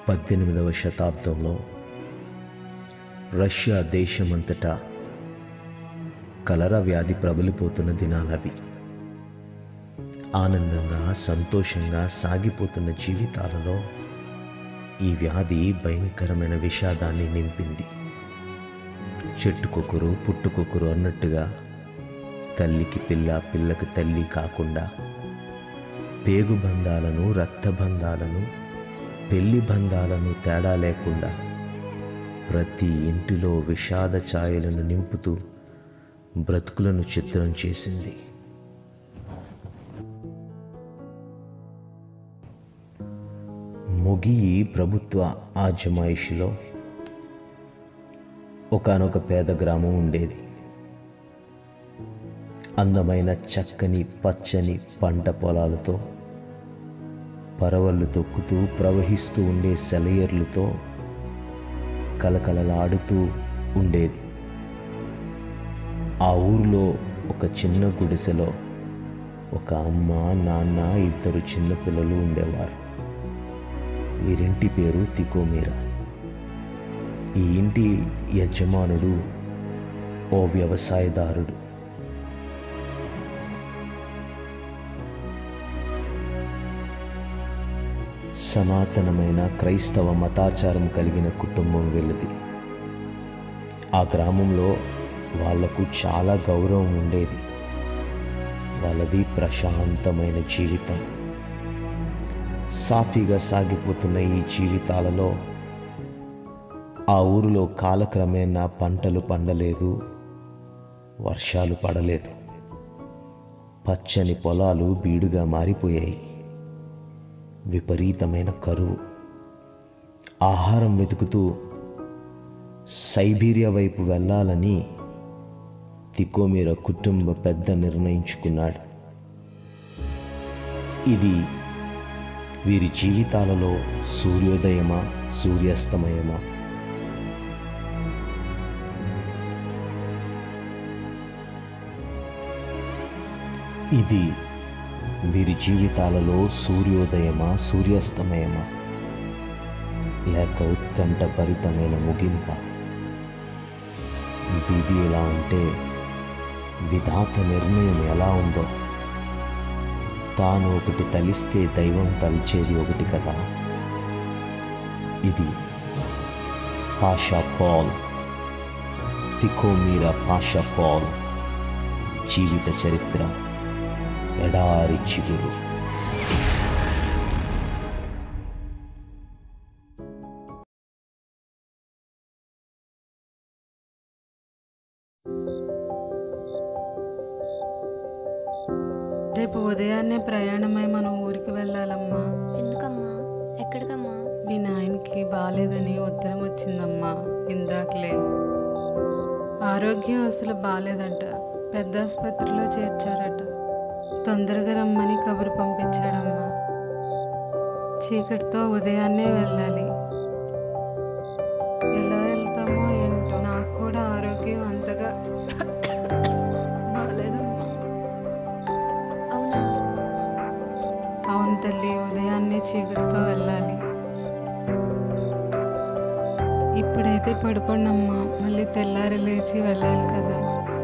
పద్దెనిమిదవ శతాబ్దంలో రష్యా దేశమంతటా కలరా వ్యాధి ప్రబలిపోతున్న దినాలవి ఆనందంగా సంతోషంగా సాగిపోతున్న జీవితాలలో ఈ వ్యాధి భయంకరమైన విషాదాన్ని నింపింది చెట్టుకొకరు పుట్టుకొకరు అన్నట్టుగా తల్లికి పిల్ల పిల్లకి తల్లి కాకుండా పేగు బంధాలను రక్త బంధాలను పెళ్లి బంధాలను తేడా లేకుండా ప్రతి ఇంటిలో విషాద ఛాయలను నింపుతూ బ్రతుకులను చిత్రం చేసింది మొగియి ప్రభుత్వ ఆజమాయిషిలో ఒకనొక పేద గ్రామం ఉండేది అందమైన చక్కని పచ్చని పంట పొలాలతో పరవళ్ళు తొక్కుతూ ప్రవహిస్తూ ఉండే సెలయర్లతో కలకలలాడుతూ ఉండేది ఆ ఊరిలో ఒక చిన్న గుడిసెలో ఒక అమ్మ నాన్న ఇద్దరు చిన్నపిల్లలు ఉండేవారు వీరింటి పేరు తికోమీరా ఈ ఇంటి యజమానుడు ఓ వ్యవసాయదారుడు సనాతనమైన క్రైస్తవ మతాచారం కలిగిన కుటుంబం వీళ్ళది ఆ గ్రామంలో వాళ్లకు చాలా గౌరవం ఉండేది వాళ్ళది ప్రశాంతమైన జీవితం సాఫీగా సాగిపోతున్న ఈ జీవితాలలో ఆ ఊరిలో కాలక్రమేణా పంటలు పండలేదు వర్షాలు పడలేదు పచ్చని పొలాలు బీడుగా మారిపోయాయి విపరీతమైన కరువు ఆహారం వెతుకుతూ సైబీరియా వైపు వెళ్ళాలని తికోమీర కుటుంబ పెద్ద నిర్ణయించుకున్నాడు ఇది వీరి జీవితాలలో సూర్యోదయమా సూర్యాస్తమయమా ఇది వీరి జీవితాలలో సూర్యోదయమా సూర్యాస్తమయమా లేక ఉత్కంఠ భరితమైన ముగింప విధి ఎలా ఉంటే విధాత నిర్ణయం ఎలా ఉందో తాను ఒకటి తలిస్తే దైవం తలిచేది ఒకటి కదా ఇది Pasha Paul Tikhomira Pasha Paul జీవిత చరిత్ర ఎడారి చిగురు రేపు ఉదయాన్నే ప్రయాణమై మనం ఊరికి వెళ్ళాలమ్మా ఎందుకమ్మా ఎక్కడికమ్మా మీ నాయనకి బాగాలేదని ఉత్తరం వచ్చిందమ్మా ఇందాకలే ఆరోగ్యం అసలు బాగాలేదంట పెద్ద ఆసుపత్రిలో చేర్చారట తొందరగా రమ్మని కబురు పంపించాడమ్మా చీకటితో ఉదయాన్నే వెళ్ళాలి ఎలా వెళ్తామో ఏంటో నాకు కూడా ఆరోగ్యం అంతగా బాగాలేదమ్మా అవునా అవును తల్లి ఉదయాన్నే చీకటితో వెళ్ళాలి ఇప్పుడైతే పడుకోండమ్మా మళ్ళీ తెల్లారి లేచి వెళ్ళాలి కదా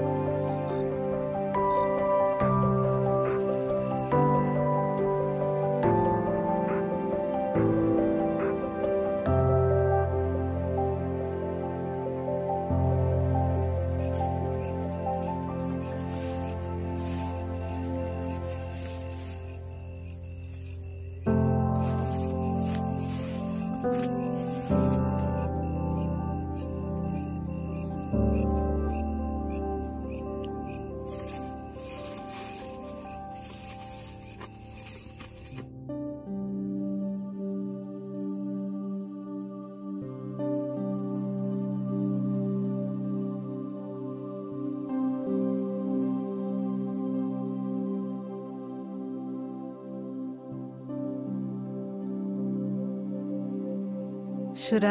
షురా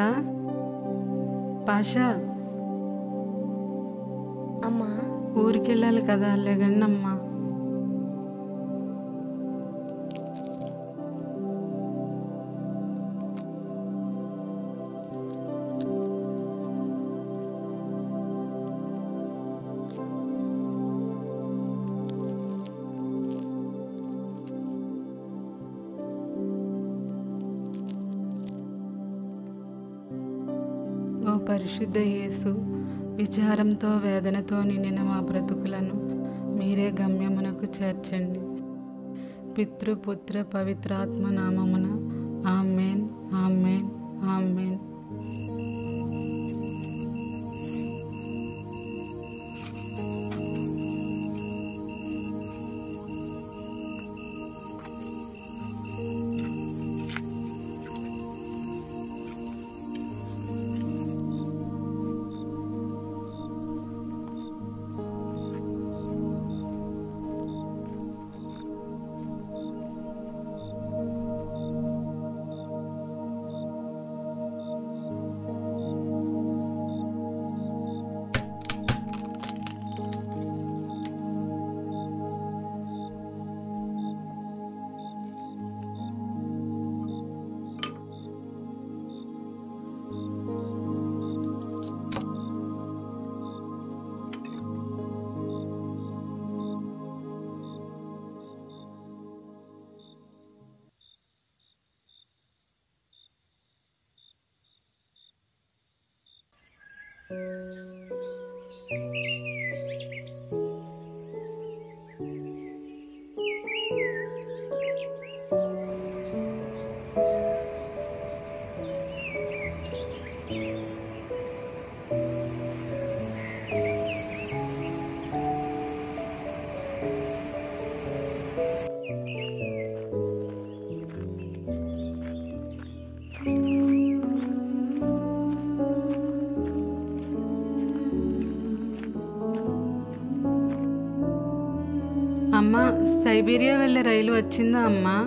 పాషా అమ్మా ఊరికి వెళ్ళాలి కదా లేగండమ్మా పరిశుద్ధ యేసు విచారంతో వేదనతో నిండిన మా బ్రతుకులను మీరే గమ్యమునకు చేర్చండి పితృపుత్ర పవిత్రాత్మ నామమున ఆమెన్ ఆమెన్ ఆమెన్ అమ్మ సైబీరియా వెళ్ళే రైలు వచ్చిందా అమ్మా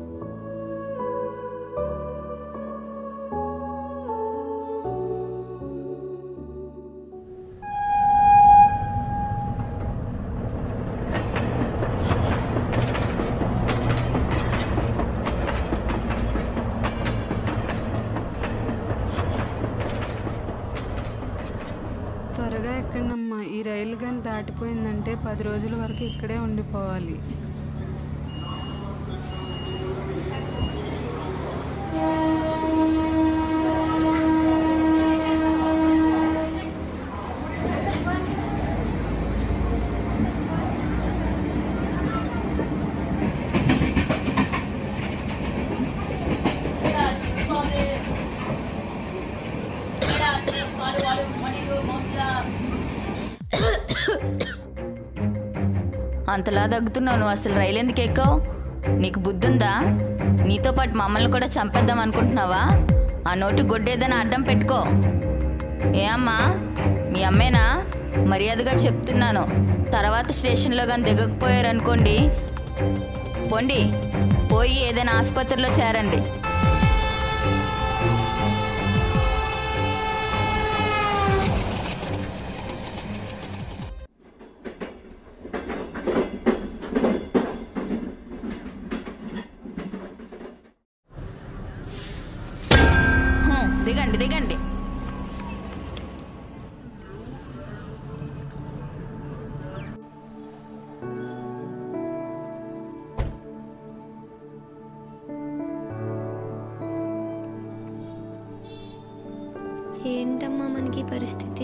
త్వరగా ఎక్కండమ్మా ఈ రైలు కానీ దాటిపోయిందంటే పది రోజుల వరకు ఇక్కడే ఉండిపోవాలి అంతలా దగ్గుతున్నావు నువ్వు అసలు రైలు ఎందుకు ఎక్కావు నీకు బుద్ధుందా నీతో పాటు మమ్మల్ని కూడా చంపేద్దాం అనుకుంటున్నావా ఆ నోటి గొడ్డేదని అడ్డం పెట్టుకో ఏ అమ్మా మీ అమ్మేనా మర్యాదగా చెప్తున్నాను తర్వాత స్టేషన్లో కానీ దిగకపోయారనుకోండి పొండి పోయి ఏదైనా ఆసుపత్రిలో చేరండి హ్మ్, దిగండి దిగండి ఏంటమ్మా మనకి ఈ పరిస్థితి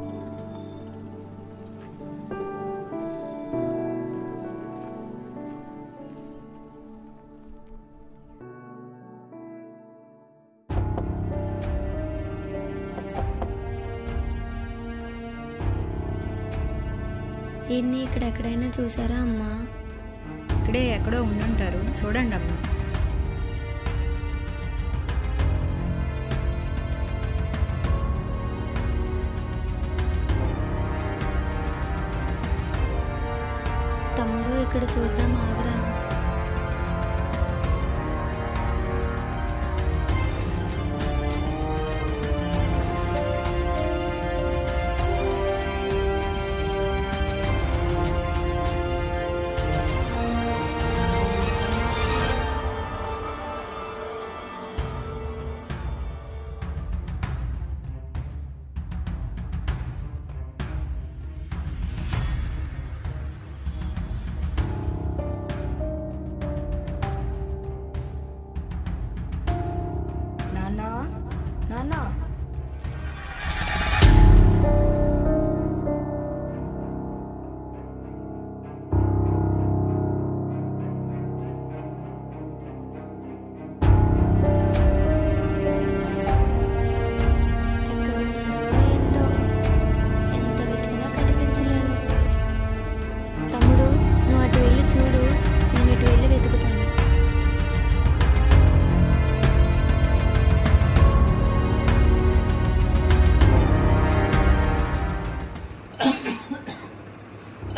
ఈయన్ని ఇక్కడ ఎక్కడైనా చూసారా అమ్మా ఇక్కడే ఎక్కడో ఉండుంటారు చూడండి అమ్మా తమ్ముడు ఇక్కడ చూద్దాం ఆగరా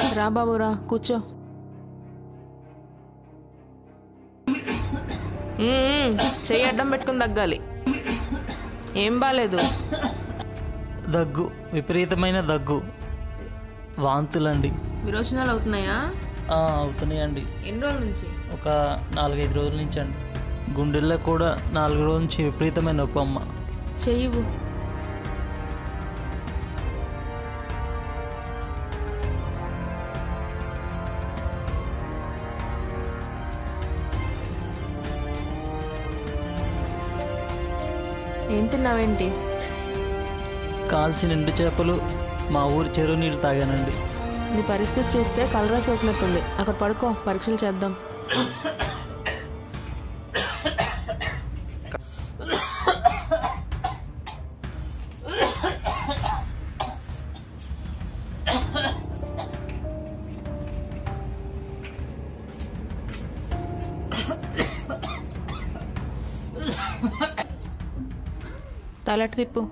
రా బాబు రా కూర్చో మ్మ్, చెయ్యి అడ్డం పెట్టుకుని తగ్గాలి ఏం బాలేదు దగ్గు విపరీతమైన దగ్గు వాంతులండి విరోచనాలు అవుతున్నాయా ఆ, అవుతున్నాయండి ఎన్ని రోజుల నుంచి ఒక నాలుగైదు రోజుల నుంచి అండి గుండెల్లో కూడా నాలుగు రోజుల నుంచి విపరీతమైన నొప్పి అమ్మ చెయ్యివు ఏం తిన్నావేంటి కాల్చిన ఎండు చేపలు మా ఊరి చెరువు నీళ్ళు తాగానండి నీ పరిస్థితి చూస్తే కలరా సోకినట్టుంది అక్కడ పడుకో పరీక్షలు చేద్దాం తలటి తిప్పు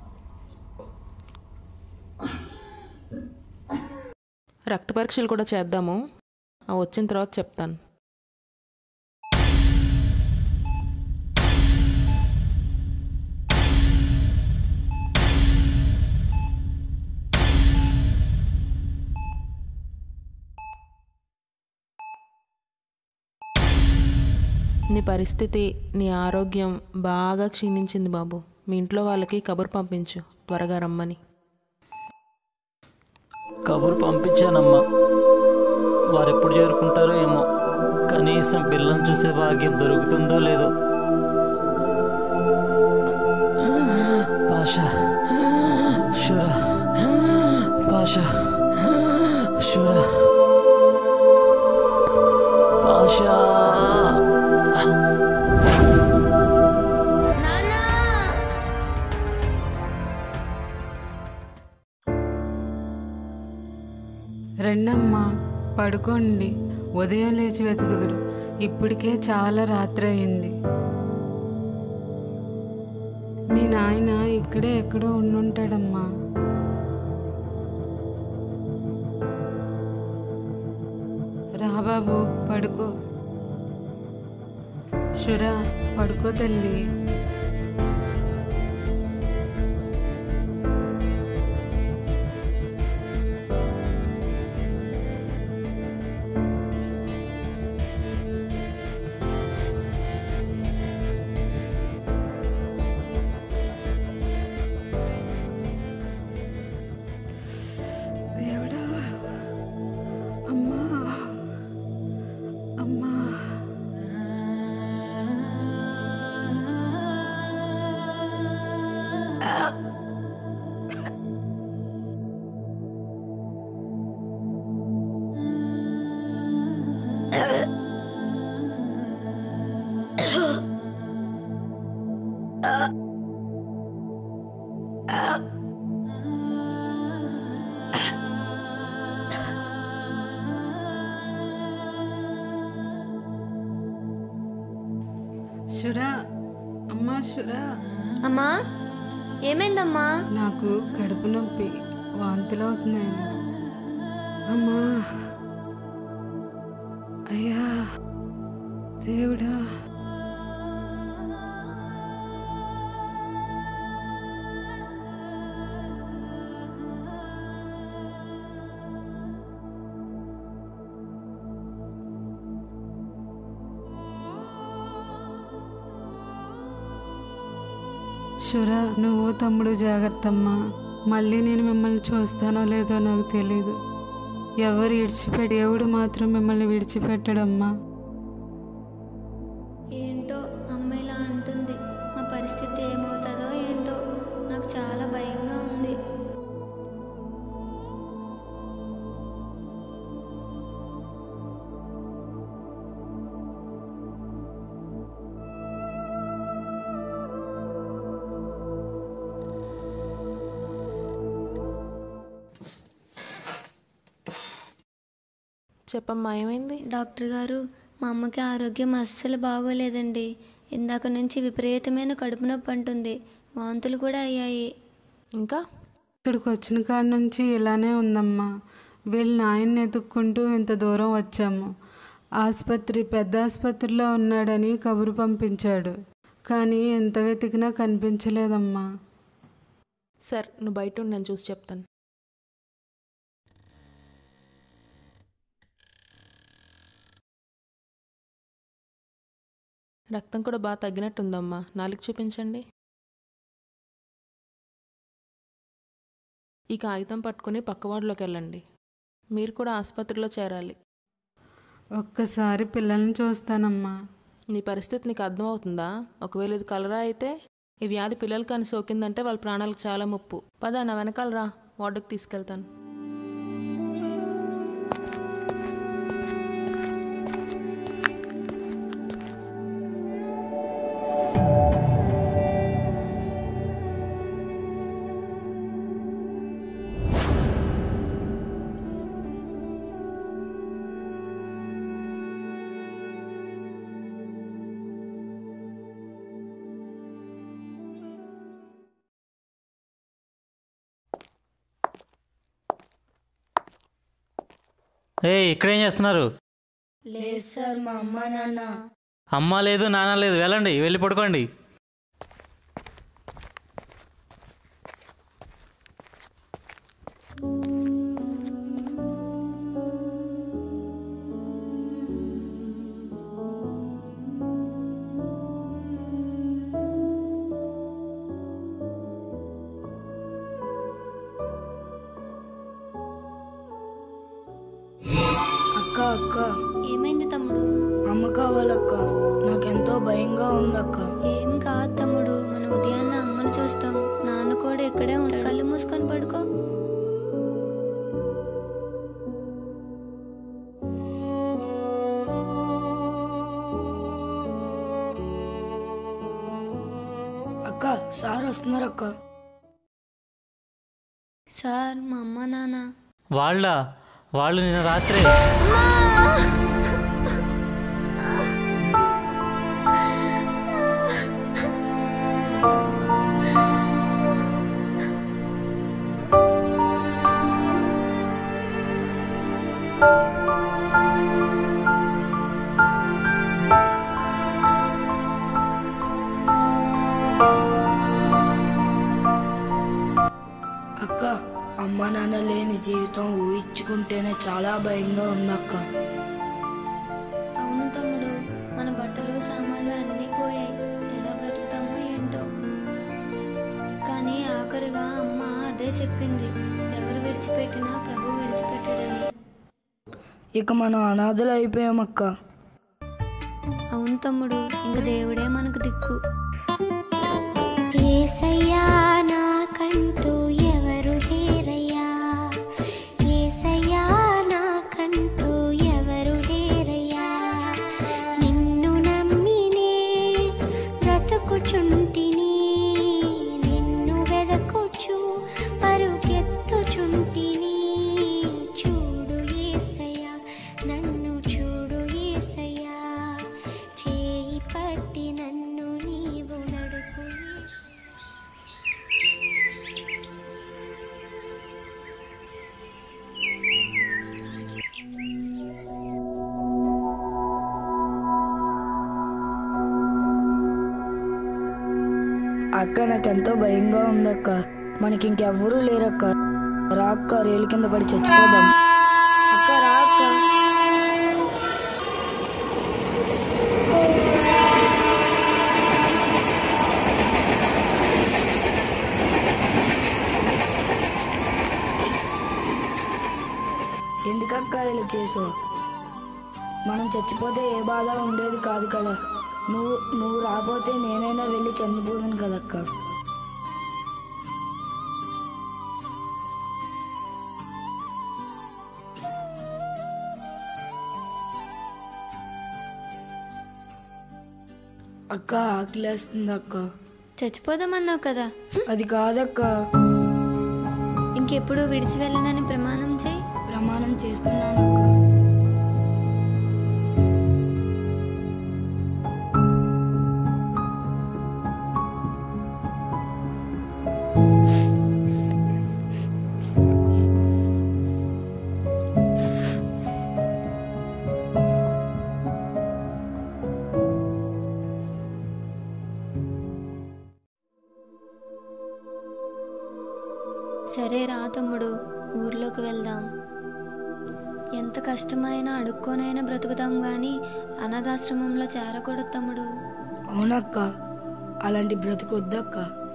రక్త పరీక్షలు కూడా చేద్దాము అవి వచ్చిన తర్వాత చెప్తాను నీ పరిస్థితి నీ ఆరోగ్యం బాగా క్షీణించింది బాబు మీ ఇంట్లో వాళ్ళకి కబురు పంపించు త్వరగా రమ్మని కబురు పంపించానమ్మా వారు ఎప్పుడు చేరుకుంటారో ఏమో కనీసం పిల్లల్ని చూసే భాగ్యం దొరుకుతుందో లేదో Pasha Shura Pasha Shura Pasha నాన్నా రెండమ్మా పడుకోండి ఉదయం లేచి వెతుకుదురు ఇప్పటికే చాలా రాత్రి అయింది మీ నాయన ఇక్కడే ఎక్కడో ఉండుంటాడమ్మా రా బాబు పడుకో షురా పడుకో తల్లి దేవుడా అమ్మా అమ్మా షురా అమ్మా షురా అమ్మా ఏమైందమ్మా నాకు కడుపు నొప్పి వాంతులు అవుతున్నాయి అమ్మా అయ్యా దేవుడా షురా నువ్వు తమ్ముడు జాగ్రత్తమ్మా మళ్ళీ నేను మిమ్మల్ని చూస్తానో లేదో నాకు తెలీదు ఎవరు విడిచిపెట్టి దేవుడు మాత్రం మిమ్మల్ని విడిచిపెట్టడమ్మా ఏంటో అమ్మ ఇలా అంటుంది మా పరిస్థితి ఏమవుతుందో ఏంటో నాకు చాలా భయంగా ఉంది చెప్పమ్మా ఏమైంది డాక్టర్ గారు మా అమ్మకి ఆరోగ్యం అస్సలు బాగోలేదండి ఇందాక నుంచి విపరీతమైన కడుపు నొప్పి అంటుంది వాంతులు కూడా అయ్యాయి ఇంకా ఇక్కడికి వచ్చిన కాడ నుంచి ఇలానే ఉందమ్మా వీళ్ళ నాయన్ని ఎత్తుక్కుంటూ ఇంత దూరం వచ్చాము ఆసుపత్రి పెద్ద ఆసుపత్రిలో ఉన్నాడని కబురు పంపించాడు కానీ ఎంత వెతికినా కనిపించలేదమ్మా సార్ నువ్వు బయట ఉండు, నేను చూసి చెప్తాను రక్తం కూడా బాగా తగ్గినట్టుందమ్మా నాలుగు చూపించండి ఈ కాగితం పట్టుకుని పక్క వార్డులోకి వెళ్ళండి మీరు కూడా ఆసుపత్రిలో చేరాలి ఒక్కసారి పిల్లల్ని చూస్తానమ్మా నీ పరిస్థితి నీకు అర్థమవుతుందా ఒకవేళ ఇది కలరా అయితే ఈ వ్యాధి పిల్లలు కానీ సోకిందంటే వాళ్ళ ప్రాణాలకు చాలా ముప్పు పద నా వెనకాల రా వార్డుకి తీసుకెళ్తాను ఏ ఇక్కడేం చేస్తున్నారు లేదు సార్ మా అమ్మ నాన్న అమ్మ లేదు నాన్న లేదు వెళ్ళండి వెళ్ళి పడుకోండి అక్క అక్క ఏమైంది తమ్ముడు అమ్మ కావాలక్క నాకెంతో భయంగా ఉందక్క ఏం కాదు తమ్ముడు మనం ఉదయాన్నే అమ్మని చూస్తాం నాన్న కూడా ఇక్కడే ఉంటాడు కళ్ళు మూసుకొని పడుకో అక్క సార్ వస్తున్నారు అక్క సార్ మా అమ్మ నాన్న వాళ్ళ వాళ్ళు నిన్న రాత్రే అక్క అమ్మ నాన్న లేని జీవితం ఊహించుకుంటేనే చాలా భయంగా ఉందక్క అవును తమ్ముడు మన బట్టలు సామాన్లు అన్నీ పోయాయి ఎలా బ్రతుకుతామో ఏంటో కానీ ఆఖరిగా అమ్మ అదే చెప్పింది ఎవరు విడిచిపెట్టినా ప్రభు విడిచిపెట్టడని ఇక మనం అనాథలు అయిపోయామక్క అవును తమ్ముడు ఇంక దేవుడే మనకు దిక్కు ఏసయ్యా నాకంటూ ఎవరు లేరయ్యా ఏసయ్యా నాకంటూ ఎవరు లేరయ్యా నిన్ను నమ్మినే బ్రతుకుచుంటిని నిన్ను వెదకుచు పరుగెత్తుచుంటిని చూడు ఏసయ్యా నన్ను చూడు ఏసయ్యా చేయి పట్టి నన్ను నీవు నడుపు యేసయ్యా. అక్క నాకెంతో భయంగా ఉందక్క మనకి ఇంకెవ్వరూ లేరక్క రా అక్క రైలు కింద పడి చచ్చిపోదాం అక్క రా అక్క ఎందుకక్క ఇలా చేసావు మనం చచ్చిపోతే ఏ బాధ ఉండేది కాదు కదా నువ్వు నువ్వు రాకపోతే నేనైనా వెళ్ళి చనిపోదును కదక్క అక్క ఆకలేస్తుంది అక్క చచ్చిపోదామన్నావు కదా అది కాదక్క ఇంకెప్పుడు విడిచి వెళ్ళనని ప్రమాణం చేయి ప్రమాణం చేస్తున్నానక్క ఊర్లోకి వెళ్దాం ఎంత కష్టమైనా అడుక్కోనైనా బ్రతుకుతాం కానీ అనాథాశ్రమంలో చేరకూడదు తమ్ముడు అవునక్క అలాంటి బ్రతుకొద్దక్క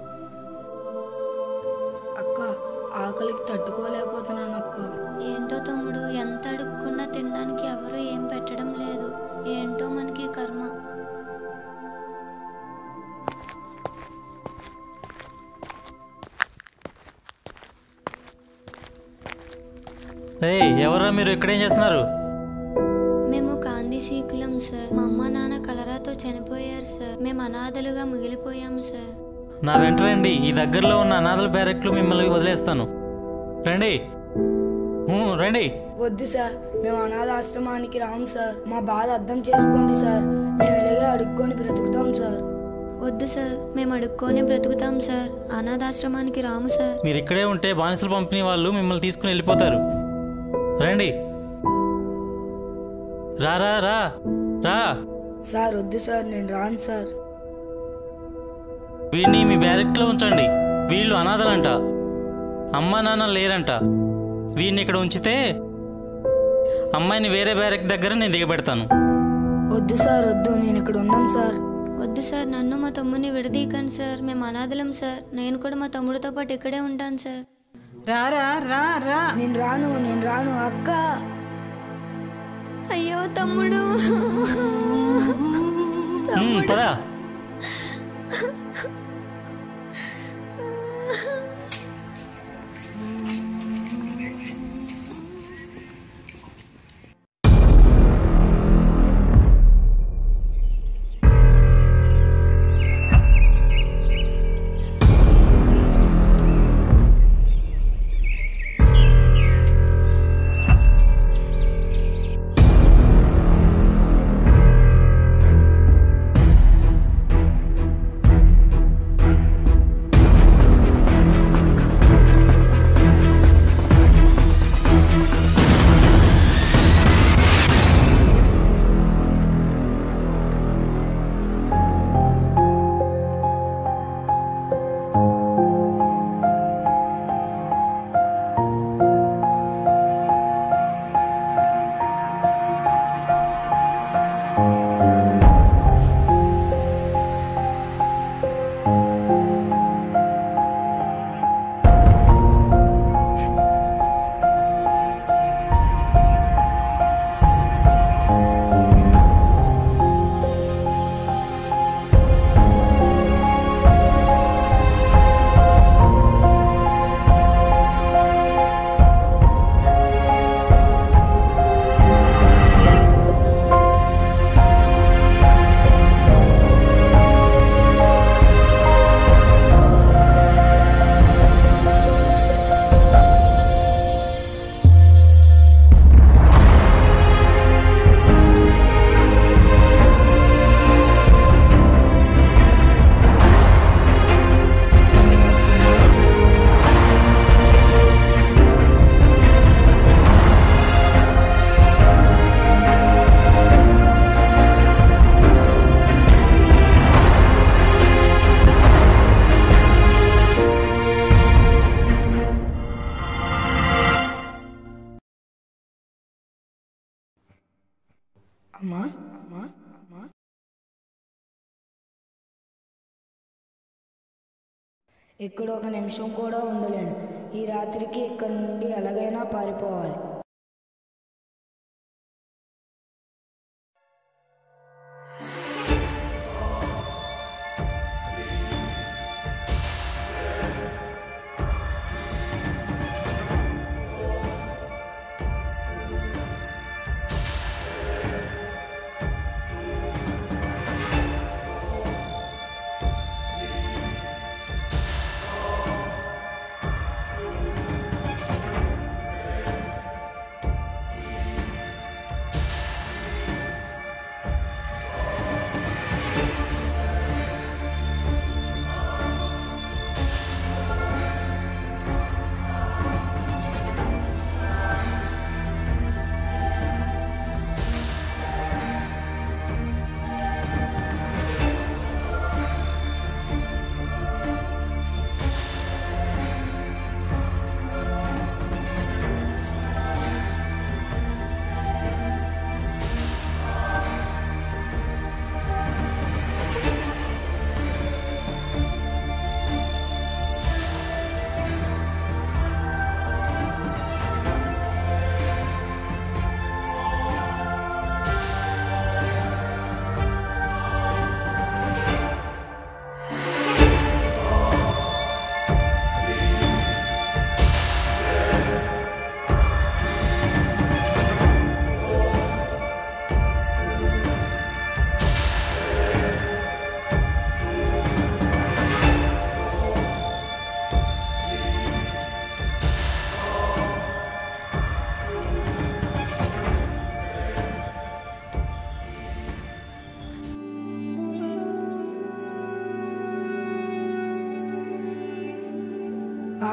అక్క ఆకలికి తట్టుకోలేకపోతున్నాను అక్క ఏంటో తమ్ముడు ఎంత అడుక్కున్నా తినడానికి ఎవరు ఏం పెట్టడం లేదు ఏంటో మనకి కర్మ ఏయ్ ఎవరా మీరు ఇక్కడేం చేస్తున్నారు మేము కాంది శీకులం సార్ మా అమ్మ నాన్న కలరాతో చనిపోయారు సార్ మేము అనాథలుగా మిగిలిపోయాం సార్ నా వెంట రండి ఈ దగ్గరలో ఉన్న అనాథల బ్యారెక్లు మిమ్మల్ని వదిలేస్తాను రండి ఊ, రండి వద్దు సార్ మేము అనాథ ఆశ్రమానికి రాము సార్ మా బాధ అర్థం చేసుకోండి సార్ మేము ఇలాగే అడుక్కొని బ్రతుకుతాం సార్ వద్దు సార్ మేము అడుక్కొని బ్రతుకుతాం సార్ అనాథాశ్రమానికి రాము సార్ మీరు ఇక్కడే ఉంటే బానిసలు పంపిణీ వాళ్ళు మిమ్మల్ని తీసుకుని వెళ్ళిపోతారు రండి రా రా రా రా సార్ వద్దు సార్ నేను రాను సార్ వీడిని మీ బ్యారెక్లో ఉంచండి వీళ్ళు అనాథలంట అమ్మా నాన్న లేరంట వీడిని ఇక్కడ ఉంచితే అమ్మాయిని వేరే బ్యారెక్ దగ్గర నేను దిగబెడతాను వద్దు సార్ వద్దు నేను ఇక్కడ ఉన్నాను సార్ వద్దు సార్ నన్ను మా తమ్ముని విడదీయకండి సార్ మేము అనాథలం సార్ నేను కూడా మా తమ్ముడితో పాటు ఇక్కడే ఉంటాను సార్ రారా రా రా నేను రాను నేను రాను అక్క అయ్యో తమ్ముడు ఉమ్, పదా అమ్మా అమ్మా అమ్మా ఇక్కడ ఒక నిమిషం కూడా ఉండలేను ఈ రాత్రికి ఇక్కడ నుండి ఎలాగైనా పారిపోవాలి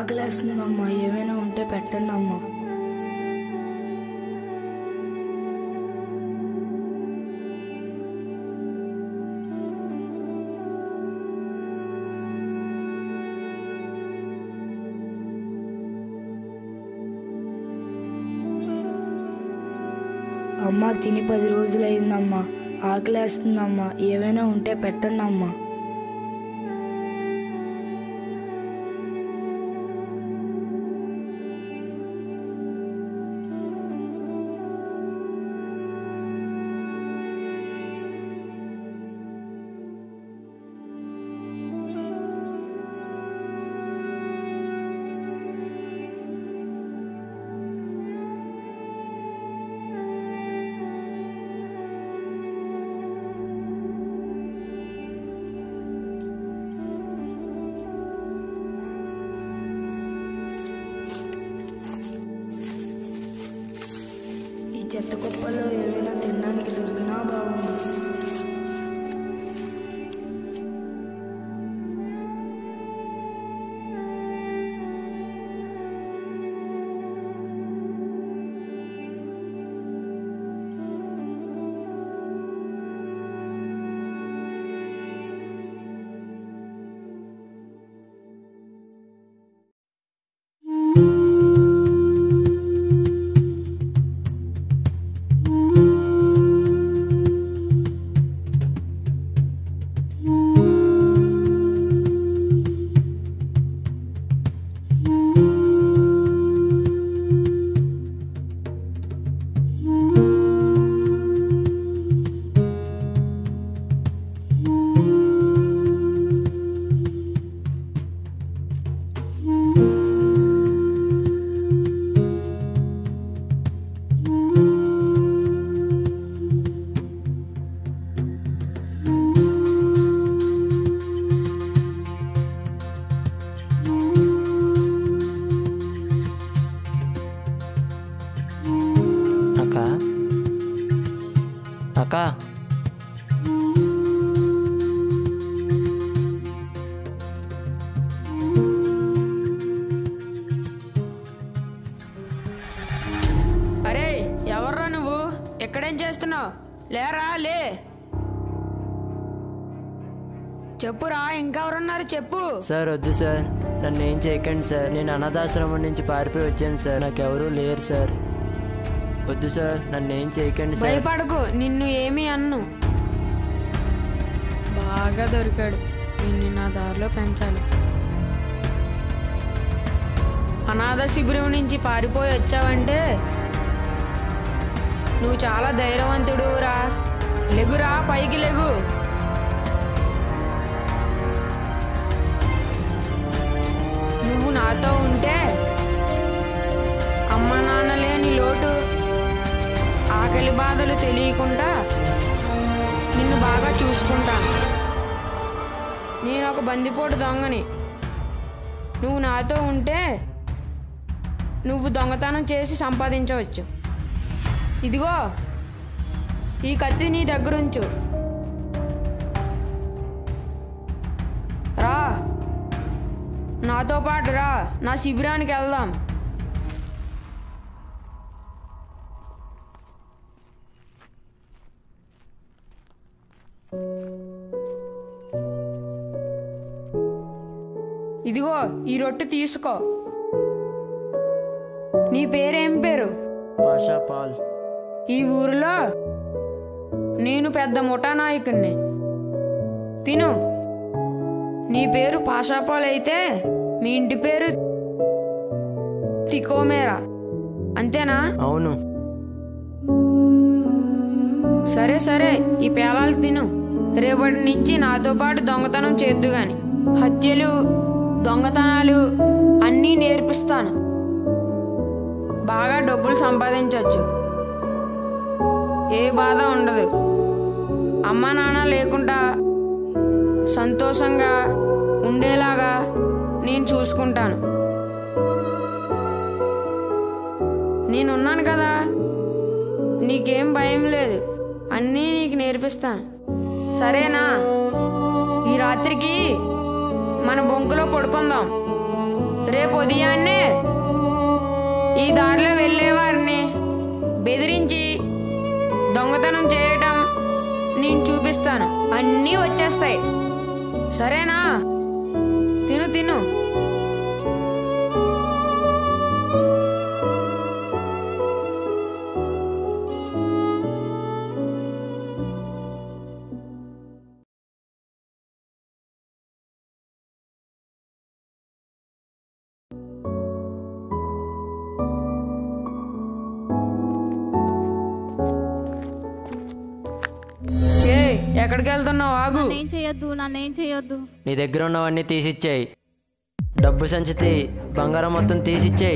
ఆకలేస్తుందమ్మా ఏమైనా ఉంటే పెట్టండి అమ్మా అమ్మా తిని పది రోజులైందమ్మా ఆకలేస్తుందమ్మా ఏమైనా ఉంటే పెట్టండి అమ్మా ఈ చెత్త కుప్పలో ఏమైనా తినడానికి దొరికినా బాగుంది అక్క అక్క అరే ఎవర్రా నువ్వు ఎక్కడేం చేస్తున్నావు లేరా లే చెప్పురా ఇంకెవరున్నారు చెప్పు సార్ వద్దు సార్ నన్ను ఏం చేయకండి సార్ నేను అనాథాశ్రమం నుంచి పారిపోయి వచ్చాను సార్ నాకెవరూ లేరు సార్ వద్దు సార్ నన్ను ఏం చేయకండి సార్ భయపడకు నిన్ను ఏమీ అన్ను బాగా దొరికాడు నిన్ను నా దారిలో పెంచాలి అనాథ శిబిరం నుంచి పారిపోయి వచ్చావంటే నువ్వు చాలా ధైర్యవంతుడు రా లెగురా పైకి లెగు నువ్వు నాతో ఉంటే అమ్మ నాన్న లేని లోటు ఆకలి బాధలు తెలియకుండా నిన్ను బాగా చూసుకుంటాను నేను ఒక బందిపోటు దొంగని నువ్వు నాతో ఉంటే నువ్వు దొంగతనం చేసి సంపాదించవచ్చు ఇదిగో ఈ కత్తి నీ దగ్గరుంచు రా నాతో పాటు రా నా శిబిరానికి వెళ్దాం ఇదిగో ఈ రొట్టె తీసుకో నీ పేరేం పేరు పాషా పాల్ ఈ ఊరిలో నేను పెద్ద ముఠా నాయకుణ్ణి తిను నీ పేరు పాషాపాల్ అయితే మీ ఇంటి పేరు తికోమేరా అంతేనా అవును సరే సరే ఈ పేలాలు తిను రేపటి నుంచి నాతో పాటు దొంగతనం చేద్దు గాని హత్యలు దొంగతనాలు అన్నీ నేర్పిస్తాను బాగా డబ్బులు సంపాదించవచ్చు ఏ బాధ ఉండదు అమ్మ నాన్న లేకుండా సంతోషంగా ఉండేలాగా నేను చూసుకుంటాను నేనున్నాను కదా నీకేం భయం లేదు అన్నీ నీకు నేర్పిస్తాను సరేనా ఈ రాత్రికి మన బొంకులో పడుకుందాం రేపు ఉదయాన్నే ఈ దారిలో వెళ్ళేవారిని బెదిరించి దొంగతనం చేయటం నేను చూపిస్తాను అన్నీ వచ్చేస్తాయి సరేనా తిను తిను ఏ ఎక్కడికి వెళ్తున్నావు ఆగు నన్నేం చేయొద్దు నన్నేం చేయొద్దు నీ దగ్గర ఉన్నవన్నీ తీసిచ్చేయి డబ్బు సంచితి బంగారం మొత్తం తీసిచ్చేయి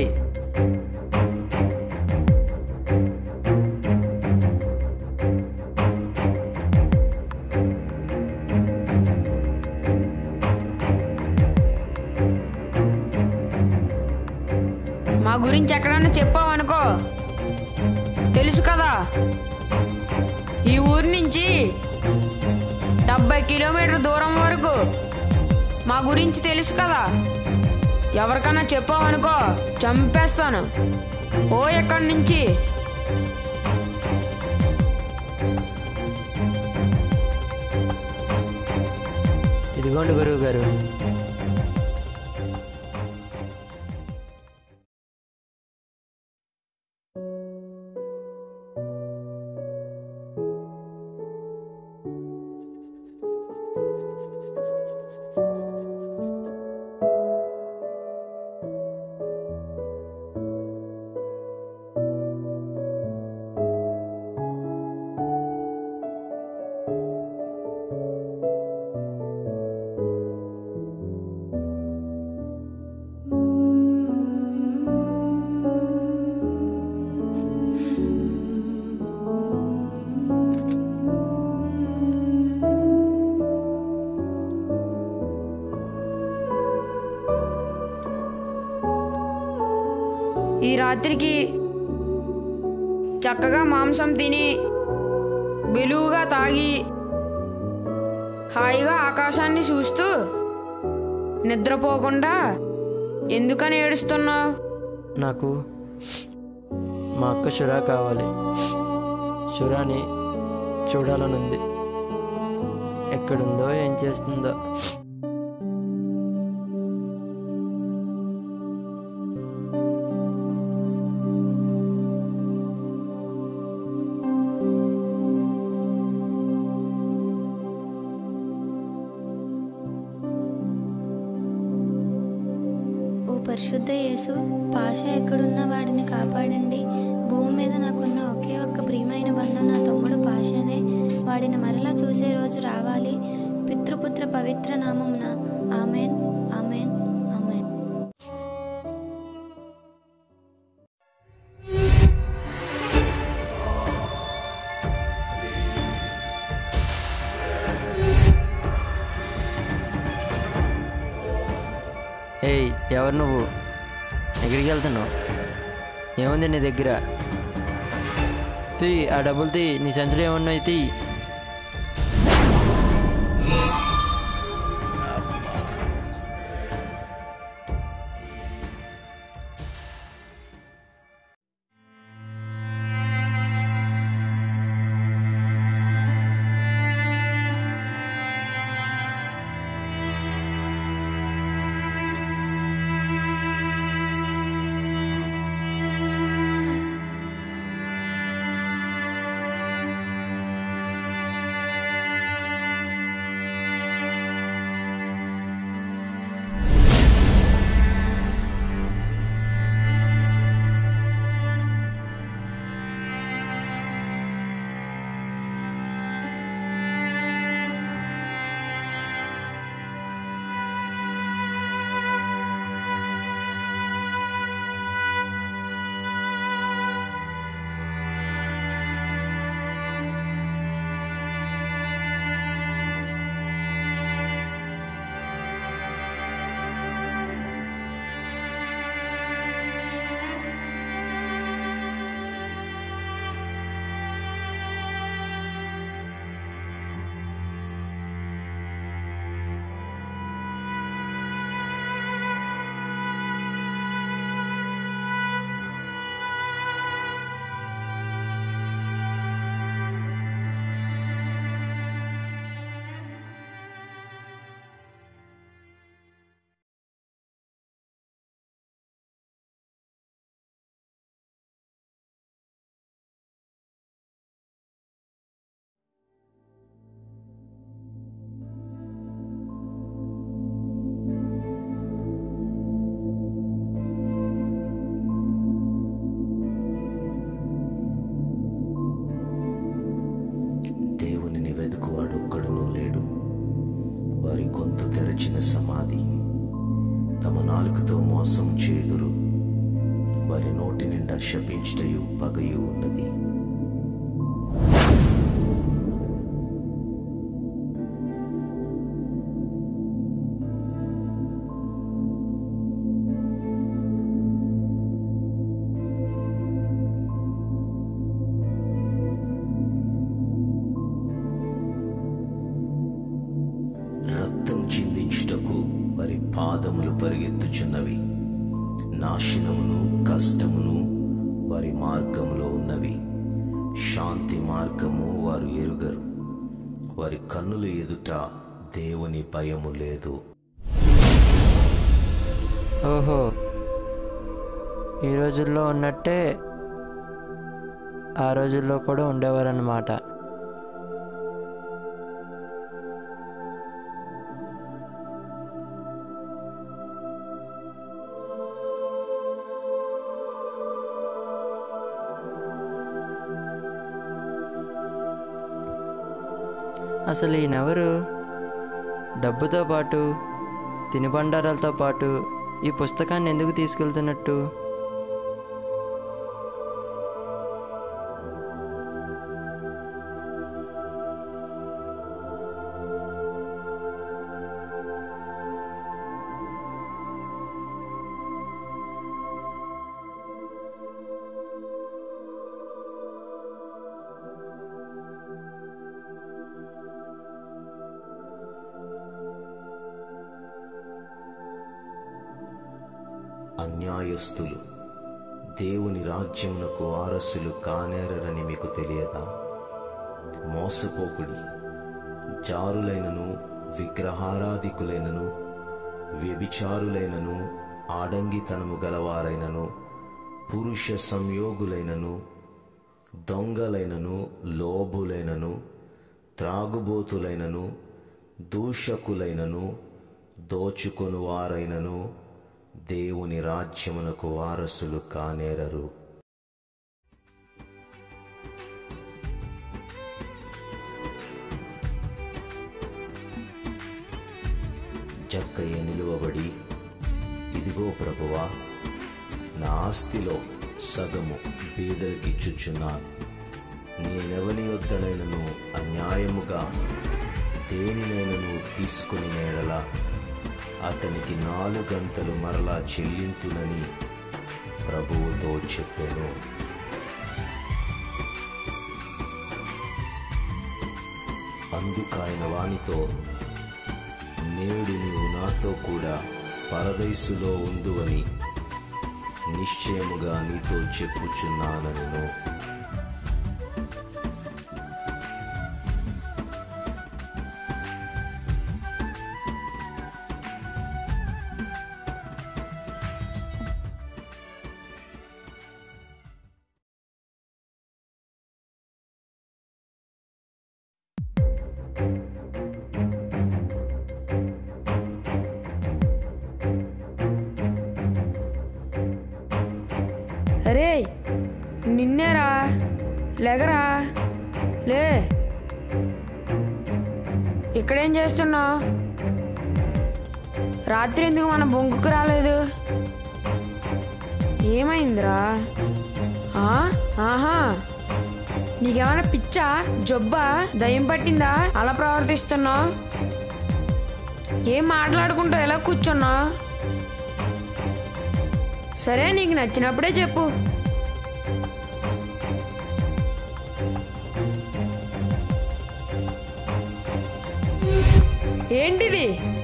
మా గురించి ఎక్కడన్నా చెప్పావనుకో తెలుసు కదా ఈ ఊరి నుంచి డెబ్బై కిలోమీటర్ దూరం వరకు మా గురించి తెలుసు కదా ఎవరికన్నా చెప్పావనుకో చంపేస్తాను ఓ ఎక్కడి నుంచి ఇదిగోండి గురువు గారు ఈ రాత్రికి చక్కగా మాంసం తిని వెలుగుగా తాగి హాయిగా ఆకాశాన్ని చూస్తూ నిద్రపోకుండా ఎందుకని ఏడుస్తున్నావు నాకు మా అక్క షురా కావాలి షురాని చూడాలనుంది ఎక్కడుందో ఏం చేస్తుందో ఓ పరిశుద్ధ యేసు పాష ఎక్కడున్న వాడిని కాపాడండి భూమి మీద నాకున్న ఒకే ఒక్క ప్రియమైన బంధం నా తమ్ముడు పాషనే వాడిని మరలా చూసే రోజు రావాలి పితృపుత్ర పవిత్ర నామమున ఆమెన్ ఆమెన్ ఆమెన్ ఏయ్ ఎవరు నువ్వు ఎక్కడికి వెళ్తున్నావు ఏముంది నీ దగ్గర తీ ఆ డబ్బులు తీ నీ సంచులు ఏమన్నాయి తీ శపించటయు పగయు ఉన్నది రక్తం చిందించుటకు వారి పాదములు పరిగెత్తుచున్నవి నాశనమును కష్టమును వారి మార్గములో ఉన్నవి శాంతి మార్గము వారు ఎరుగరు వారి కన్నుల ఎదుట దేవుని భయము లేదు ఓహో ఈ రోజుల్లో ఉన్నట్టే ఆ రోజుల్లో కూడా ఉండేవారన్నమాట అసలు ఈయనెవరు డబ్బుతో పాటు తినుబండారాలతో పాటు ఈ పుస్తకాన్ని ఎందుకు తీసుకెళ్తున్నట్టు అన్యాయస్తులు దేవుని రాజ్యమునకు వారసులు కానేరని మీకు తెలియదా మోసపోకుడి జారులైనను విగ్రహారాధికులైనను వ్యభిచారులైనను ఆడంగితనము గలవారైనను పురుష సంయోగులైనను దొంగలైనను లోబులైనను త్రాగుబోతులైనను దూషకులైనను దోచుకొనువారైనను దేవుని రాజ్యమునకు వారసులు కానేరరు జక్కయ్య నిలువబడి ఇదిగో ప్రభువా నా ఆస్తిలో సగము బీదరికిచ్చుచున్నాను నేనెవని వద్దనైనను అన్యాయముగా దేనినైనను తీసుకుని నేడలా అతనికి నాలుగంతలు మరలా చెల్లింతునని ప్రభువుతో చెప్పాను అందుకాయన వానితో నేడు నీవు నాతో కూడా పరదైసులో ఉందువని నిశ్చయముగా నీతో చెప్పుచున్నానను అరే నిన్నేరా లేగరా లే ఇక్కడేం చేస్తున్నావు రాత్రి ఎందుకు మన బొంకుకు రాలేదు ఏమైందిరా ఆ? ఆహా నీకేమైనా పిచ్చా జబ్బా దయ్యం పట్టిందా అలా ప్రవర్తిస్తున్నావు ఏం మాట్లాడుకుంటూ ఎలా కూర్చున్నావు సరే నీకు నచ్చినప్పుడే చెప్పు ఏంటిది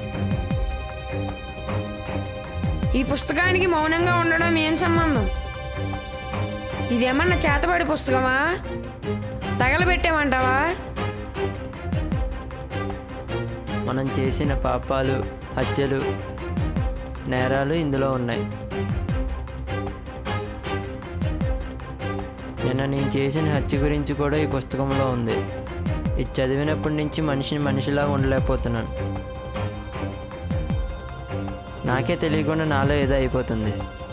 ఈ పుస్తకానికి మౌనంగా ఉండడం ఏం సంబంధం ఇదేమన్నా చేతబడి పుస్తకమా తగలబెట్టేమంటావా మనం చేసిన పాపాలు హత్యలు నేరాలు ఇందులో ఉన్నాయి నిన్న నేను చేసిన హత్య గురించి కూడా ఈ పుస్తకంలో ఉంది ఇది చదివినప్పటి నుంచి మనిషిని మనిషిలా ఉండలేకపోతున్నాను నాకే తెలియకుండా నాలో ఏదో అయిపోతుంది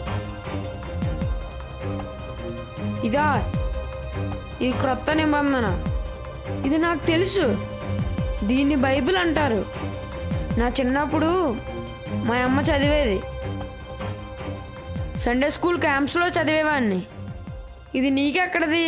ఇదా ఇది క్రొత్త నిబంధన ఇది నాకు తెలుసు దీన్ని బైబిల్ అంటారు నా చిన్నప్పుడు మా అమ్మ చదివేది సండే స్కూల్ క్యాంప్స్లో చదివేవాడిని ఇది నీకెక్కడది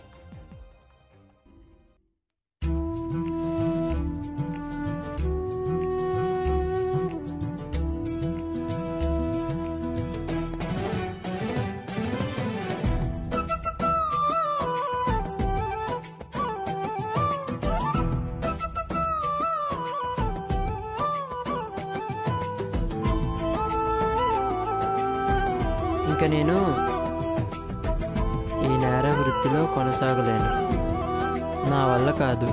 ఇంకా నేను ఈ నేర వృత్తిలో కొనసాగలేను నా వల్ల కాదు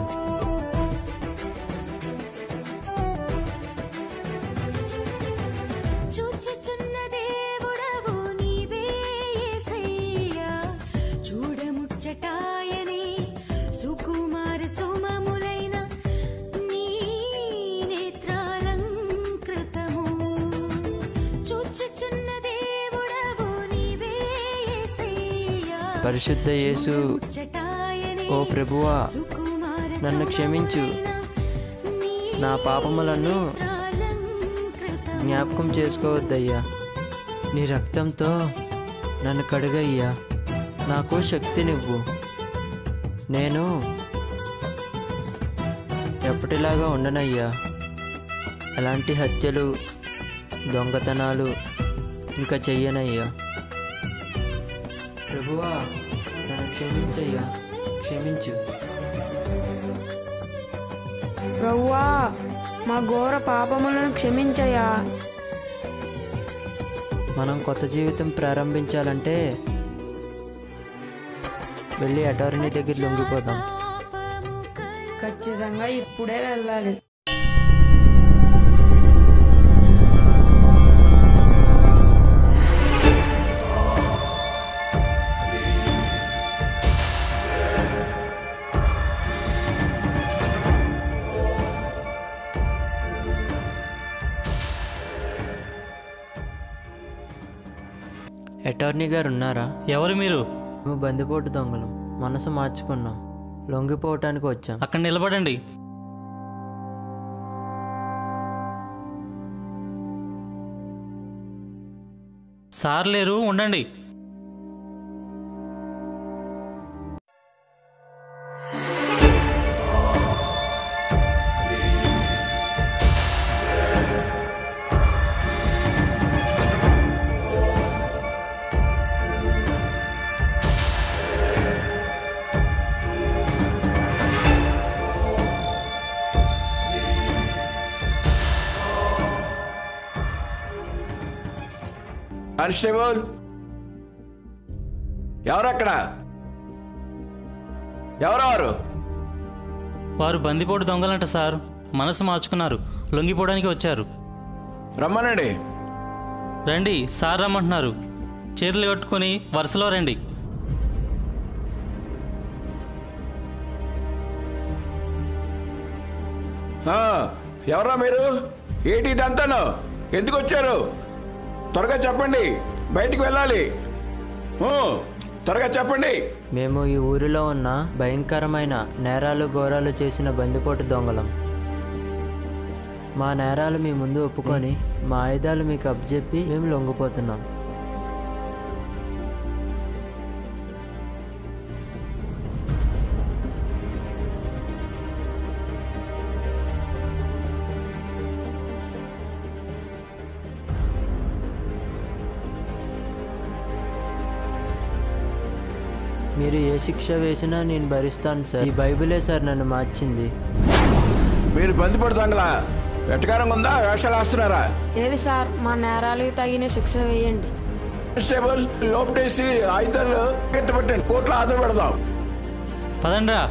చూచుచున్న దేవుడవు నీవే యేసయ్యా చూడముచ్చటాయని సుకుమార సుమములైన నీ నేత్రాలంకృతము చూచుచున్న దేవుడవు నీవే యేసయ్యా పరిశుద్ధ యేసు ఓ ప్రభువా నన్ను క్షమించు నా పాపములను జ్ఞాపకం చేసుకోవద్దయ్యా నీ రక్తంతో నన్ను కడుగయ్యా నాకు శక్తినివ్వు నేను ఎప్పటిలాగా ఉండనయ్యా ఎలాంటి హత్యలు దొంగతనాలు ఇంకా చెయ్యనయ్యా ప్రభువా నన్ను క్షమించయ్యా క్షమించు ప్రభువా మా ఘోర పాపములను క్షమించయ్యా మనం కొత్త జీవితం ప్రారంభించాలంటే వెళ్ళి అటార్నీ దగ్గర లొంగిపోదాం ఖచ్చితంగా ఇప్పుడే వెళ్ళాలి అటార్నీ గారు ఉన్నారా ఎవరు మీరు మేము బందిపోటు దొంగలం మనసు మార్చుకున్నాం లొంగిపోవటానికి వచ్చాం అక్కడ నిలబడండి సార్ లేరు ఉండండి కానిస్టేబుల్ ఎవరక్కడ ఎవరెవరు వారు బందిపోటు దొంగలంట సార్ మనసు మార్చుకున్నారు లొంగిపోవడానికి వచ్చారు రమ్మనండి రండి సార్ రమ్మంటున్నారు చేతులు కట్టుకొని వరుసలో రండి ఆ, ఎవరా మీరు ఏంటి ఇదంతాను ఎందుకు వచ్చారు త్వరగా చెప్పండి బయటికి వెళ్ళాలి ఊ, త్వరగా చెప్పండి మేము ఈ ఊరిలో ఉన్న భయంకరమైన నేరాలు ఘోరాలు చేసిన బందిపోటు దొంగలం మా నేరాలు మీ ముందు ఒప్పుకొని మా ఆయుధాలు మీకు అప్పచెప్పి మేము లొంగిపోతున్నాం మీరు ఏ శిక్ష వేసినా నేను భరిస్తాను సార్ ఈ బైబిలే సార్ నన్ను మార్చింది మీరు బందిపడు దొంగలా వెటకారంగా ఉందా వేషాలు వేస్తున్నారా ఏది సార్ మా నేరాలకు తగిన శిక్ష వేయండి కానిస్టేబుల్ లోపటేసి ఆయుధాలు ఎత్తపెట్టండి కోర్టులో హాజరు పెడదాం పదండ్రా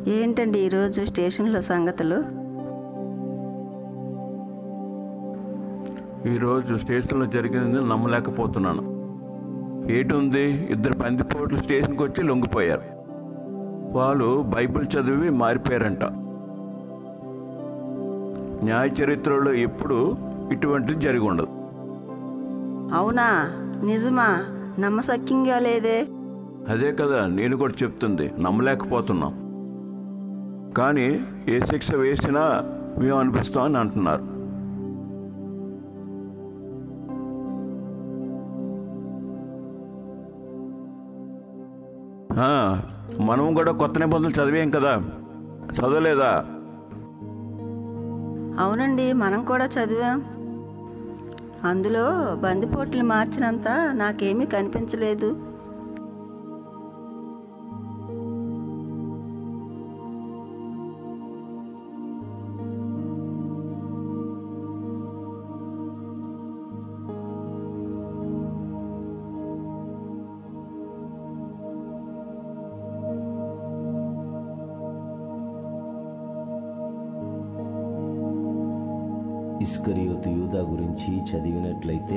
ఏంటండి ఈరోజు స్టేషన్లో సంగతులు ఈరోజు స్టేషన్లో జరిగింది నమ్మలేకపోతున్నాను ఏటుంది ఇద్దరు పందిపోట్లు స్టేషన్కి వచ్చి లొంగిపోయారు వాళ్ళు బైబిల్ చదివి మారిపోయారంట న్యాయ చరిత్రలో ఎప్పుడు ఇటువంటిది జరిగి ఉండదు అవునా నిజమా నమ్మశక్యంగా లేదే అదే కదా నేను కూడా చెప్తుంది నమ్మలేకపోతున్నాం కానీ ఏ శిక్ష వేసినా మేము అనిపిస్తామని అంటున్నారు ఆ, మనం కూడా కొత్త నిబంధనలు చదివాం కదా చదవలేదా అవునండి మనం కూడా చదివాం అందులో బందిపోట్లు మార్చినంత నాకేమీ కనిపించలేదు ఇస్కరియోతు యూదా గురించి చదివినట్లయితే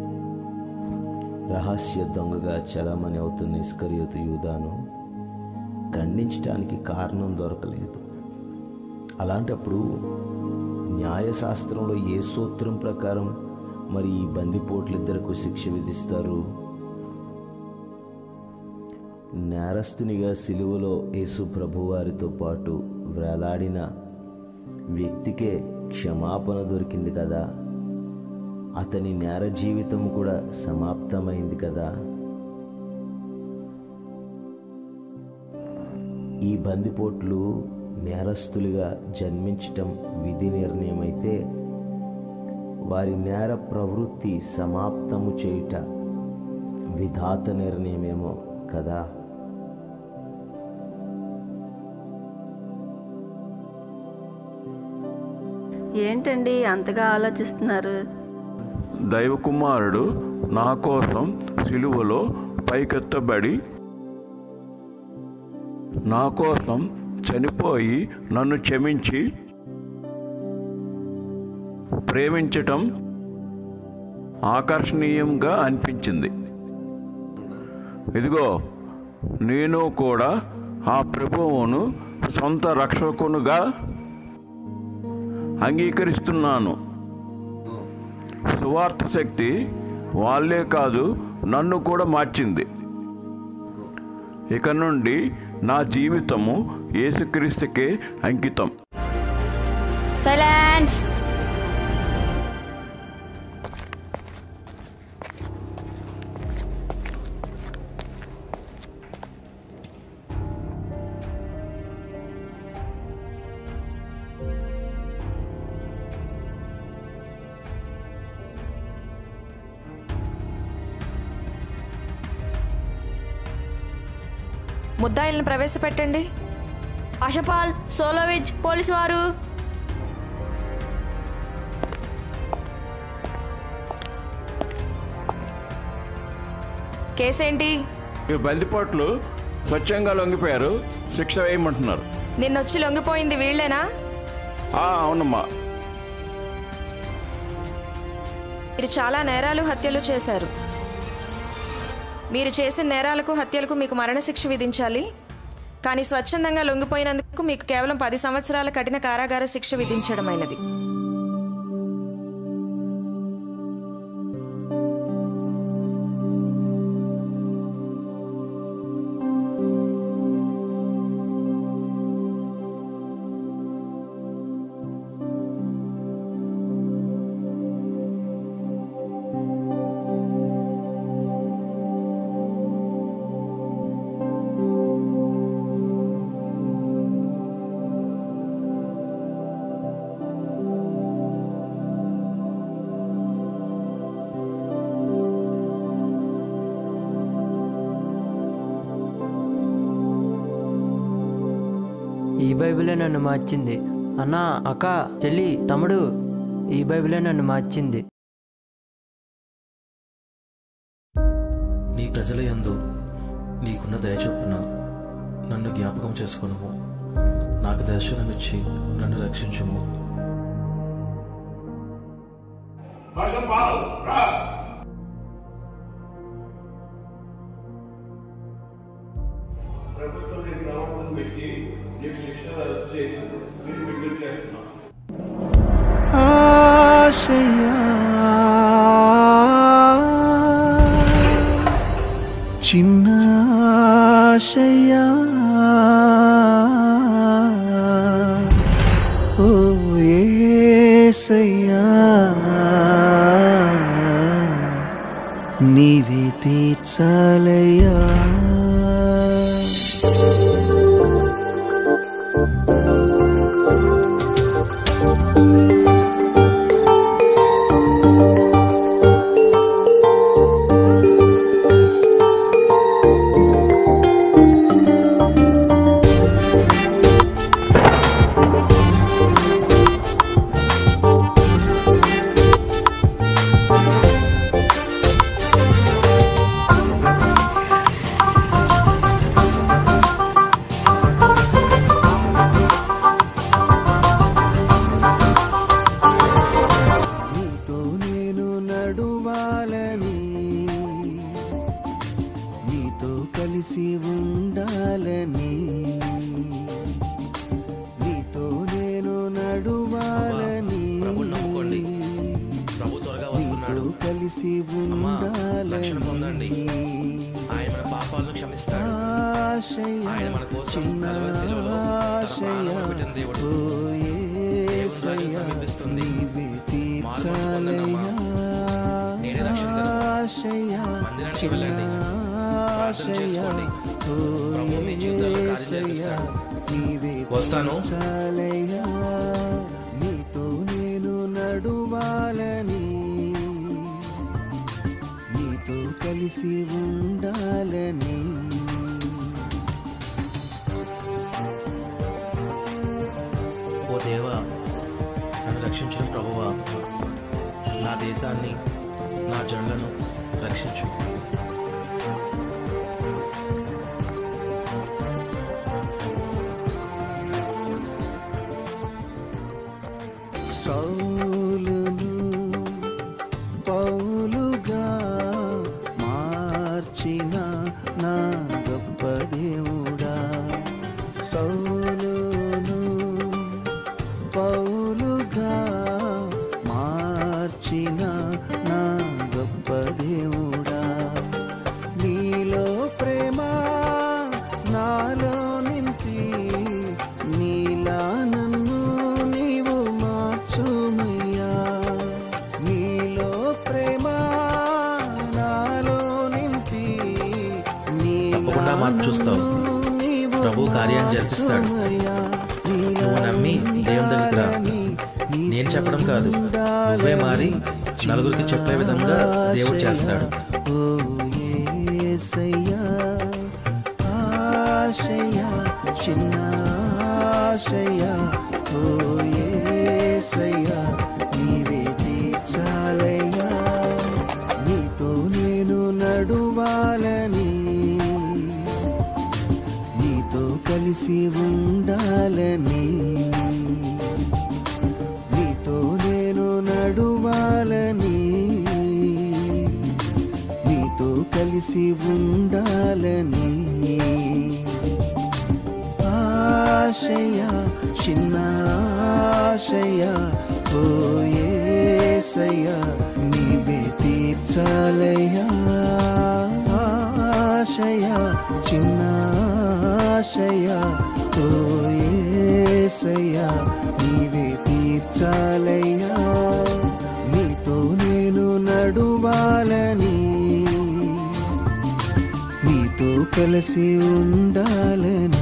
రహస్య దొంగగా చలామణి అవుతున్న ఇస్కరియోతు యూదాను ఖండించడానికి కారణం దొరకలేదు అలాంటప్పుడు న్యాయశాస్త్రంలో ఏ సూత్రం ప్రకారం మరి ఈ బందిపోట్లిద్దరకు శిక్ష విధిస్తారు నేరస్తునిగా సిలువలో యేసు ప్రభువారితో పాటు వేలాడిన వ్యక్తికే క్షమాపణ దొరికింది కదా అతని నేర జీవితం కూడా సమాప్తమైంది కదా ఈ బందిపోట్లు నేరస్తులుగా జన్మించటం విధి నిర్ణయం అయితే వారి నేర ప్రవృత్తి సమాప్తము చేయుట విధాత నిర్ణయమేమో కదా ఏంటండి అంతగా ఆలోచిస్తున్నారు దైవకుమారుడు నా కోసం సిలువలో పైకెత్తబడి నా కోసం చనిపోయి నన్ను క్షమించి ప్రేమించటం ఆకర్షణీయంగా అనిపించింది ఇదిగో నేను కూడా ఆ ప్రభువును సొంత రక్షకునుగా అంగీకరిస్తున్నాను సువార్త శక్తి వాళ్ళే కాదు నన్ను కూడా మార్చింది ఇక నుండి నా జీవితము యేసుక్రీస్తుకే అంకితం సైలెన్స్ ముద్దాయిలను ప్రవేశపెట్టండి ఆశపాల్ సోలోవిచ్ పోలీసు వారు కేసేంటి ఈ బందిపోట్లు స్వచ్ఛంగా లొంగిపోయారు శిక్ష వేయమంటున్నారు నిన్నొచ్చి లొంగిపోయింది వీళ్ళేనా ఆ, అవునమ్మా మీరు చాలా నేరాలు హత్యలు చేశారు మీరు చేసిన నేరాలకు హత్యలకు మీకు మరణశిక్ష విధించాలి కానీ స్వచ్ఛందంగా లొంగిపోయినందుకు మీకు కేవలం పది సంవత్సరాల కఠిన కారాగార శిక్ష విధించడమైనది ఈ బైబిలే నన్ను మార్చింది అన్నా అక్క చెల్లి తమ్ముడు ఈ బైబిలే నన్ను మార్చింది నీ ప్రజల యందు నీకున్న దయ చొప్పున నన్ను జ్ఞాపకం చేసుకునుము నాకు దర్శనమిచ్చి నన్ను రక్షించుము ప్రభుత్వం రావడం పెట్టి నీకు శిక్ష చేసి మీరు విడుదల చేస్తున్నాం ఆశయా చిన్న ఆశయా ఓ ఏసయ్యా నీవే తీర్చాలయ్యా నీతో నేను నడువాలని నీతో కలిసి ఉండాలని నీతో నేను నడువాలని నమ్ముకోండి ప్రభు త్వరగా వస్తున్నాడు నీతో కలిసి అమ్మా రక్షణ పొందండి ఉండాలని ఆయన మన పాపాలను క్షమిస్తాడు ఆశయ ఆయన మన కోసం కలవరి శిలువలో తన ప్రాణములు పెట్టిన దేవుడు దేవుని రాజ్యం సమీపిస్తుంది మార్పు పొందండమ్మా నేనే రక్షణ దినం. మందిరానికి వెళ్ళండి ప్రార్థన చేసుకోండి ప్రభు మీ జీవితాల్లో కార్యం జరిగిస్తాడు వస్తాను చాలయ్యా నీతో నేను నడువాలని నీతో కలిసి ఉండాలని ఓ దేవా నన్ను రక్షించిన ప్రభువా నా దేశాన్ని నా జనులను రక్షించు సౌలును పౌలుగా మార్చిన నా గొప్ప దేవుడా సౌలును పౌలుగా మార్చిన నా గొప్ప దేవుడా నీలో ప్రేమ నాలో నింపి నీలా నన్ను నీవు మార్చుమయ్యా నీలో ప్రేమ నాలో నింపి తప్పకుండా మార్పు చూస్తావు ప్రభు కార్యాన్ని జరిపిస్తాడు నువ్వు నమ్మి దేవుని దగ్గరికి రా నేను చెప్పడం కాదు నువ్వే మారి నలుగురికి చెప్పే విధంగా దేవుడు చేస్తాడు ఓ యేసయ్యా ఆశయా చిన్న ఆశయా ఓ యేసయ్యా నీవే తీర్చాలయ్యా నీతో నేను నడువాలని నీతో కలిసి ఉండాలని నీతో నేను నడువాలని నీతో కలిసి ఉండాలని ఆశయ చిన్న ఆశయ ఓ యేసయ్య నీవే తీర్చాలయ్యా ఆశయ చిన్న ఆశయ ఓ యేసయ్య నీవే తీర్చాలయ్యా నీతో నేను నడువాలని నీతో కలిసి ఉండాలని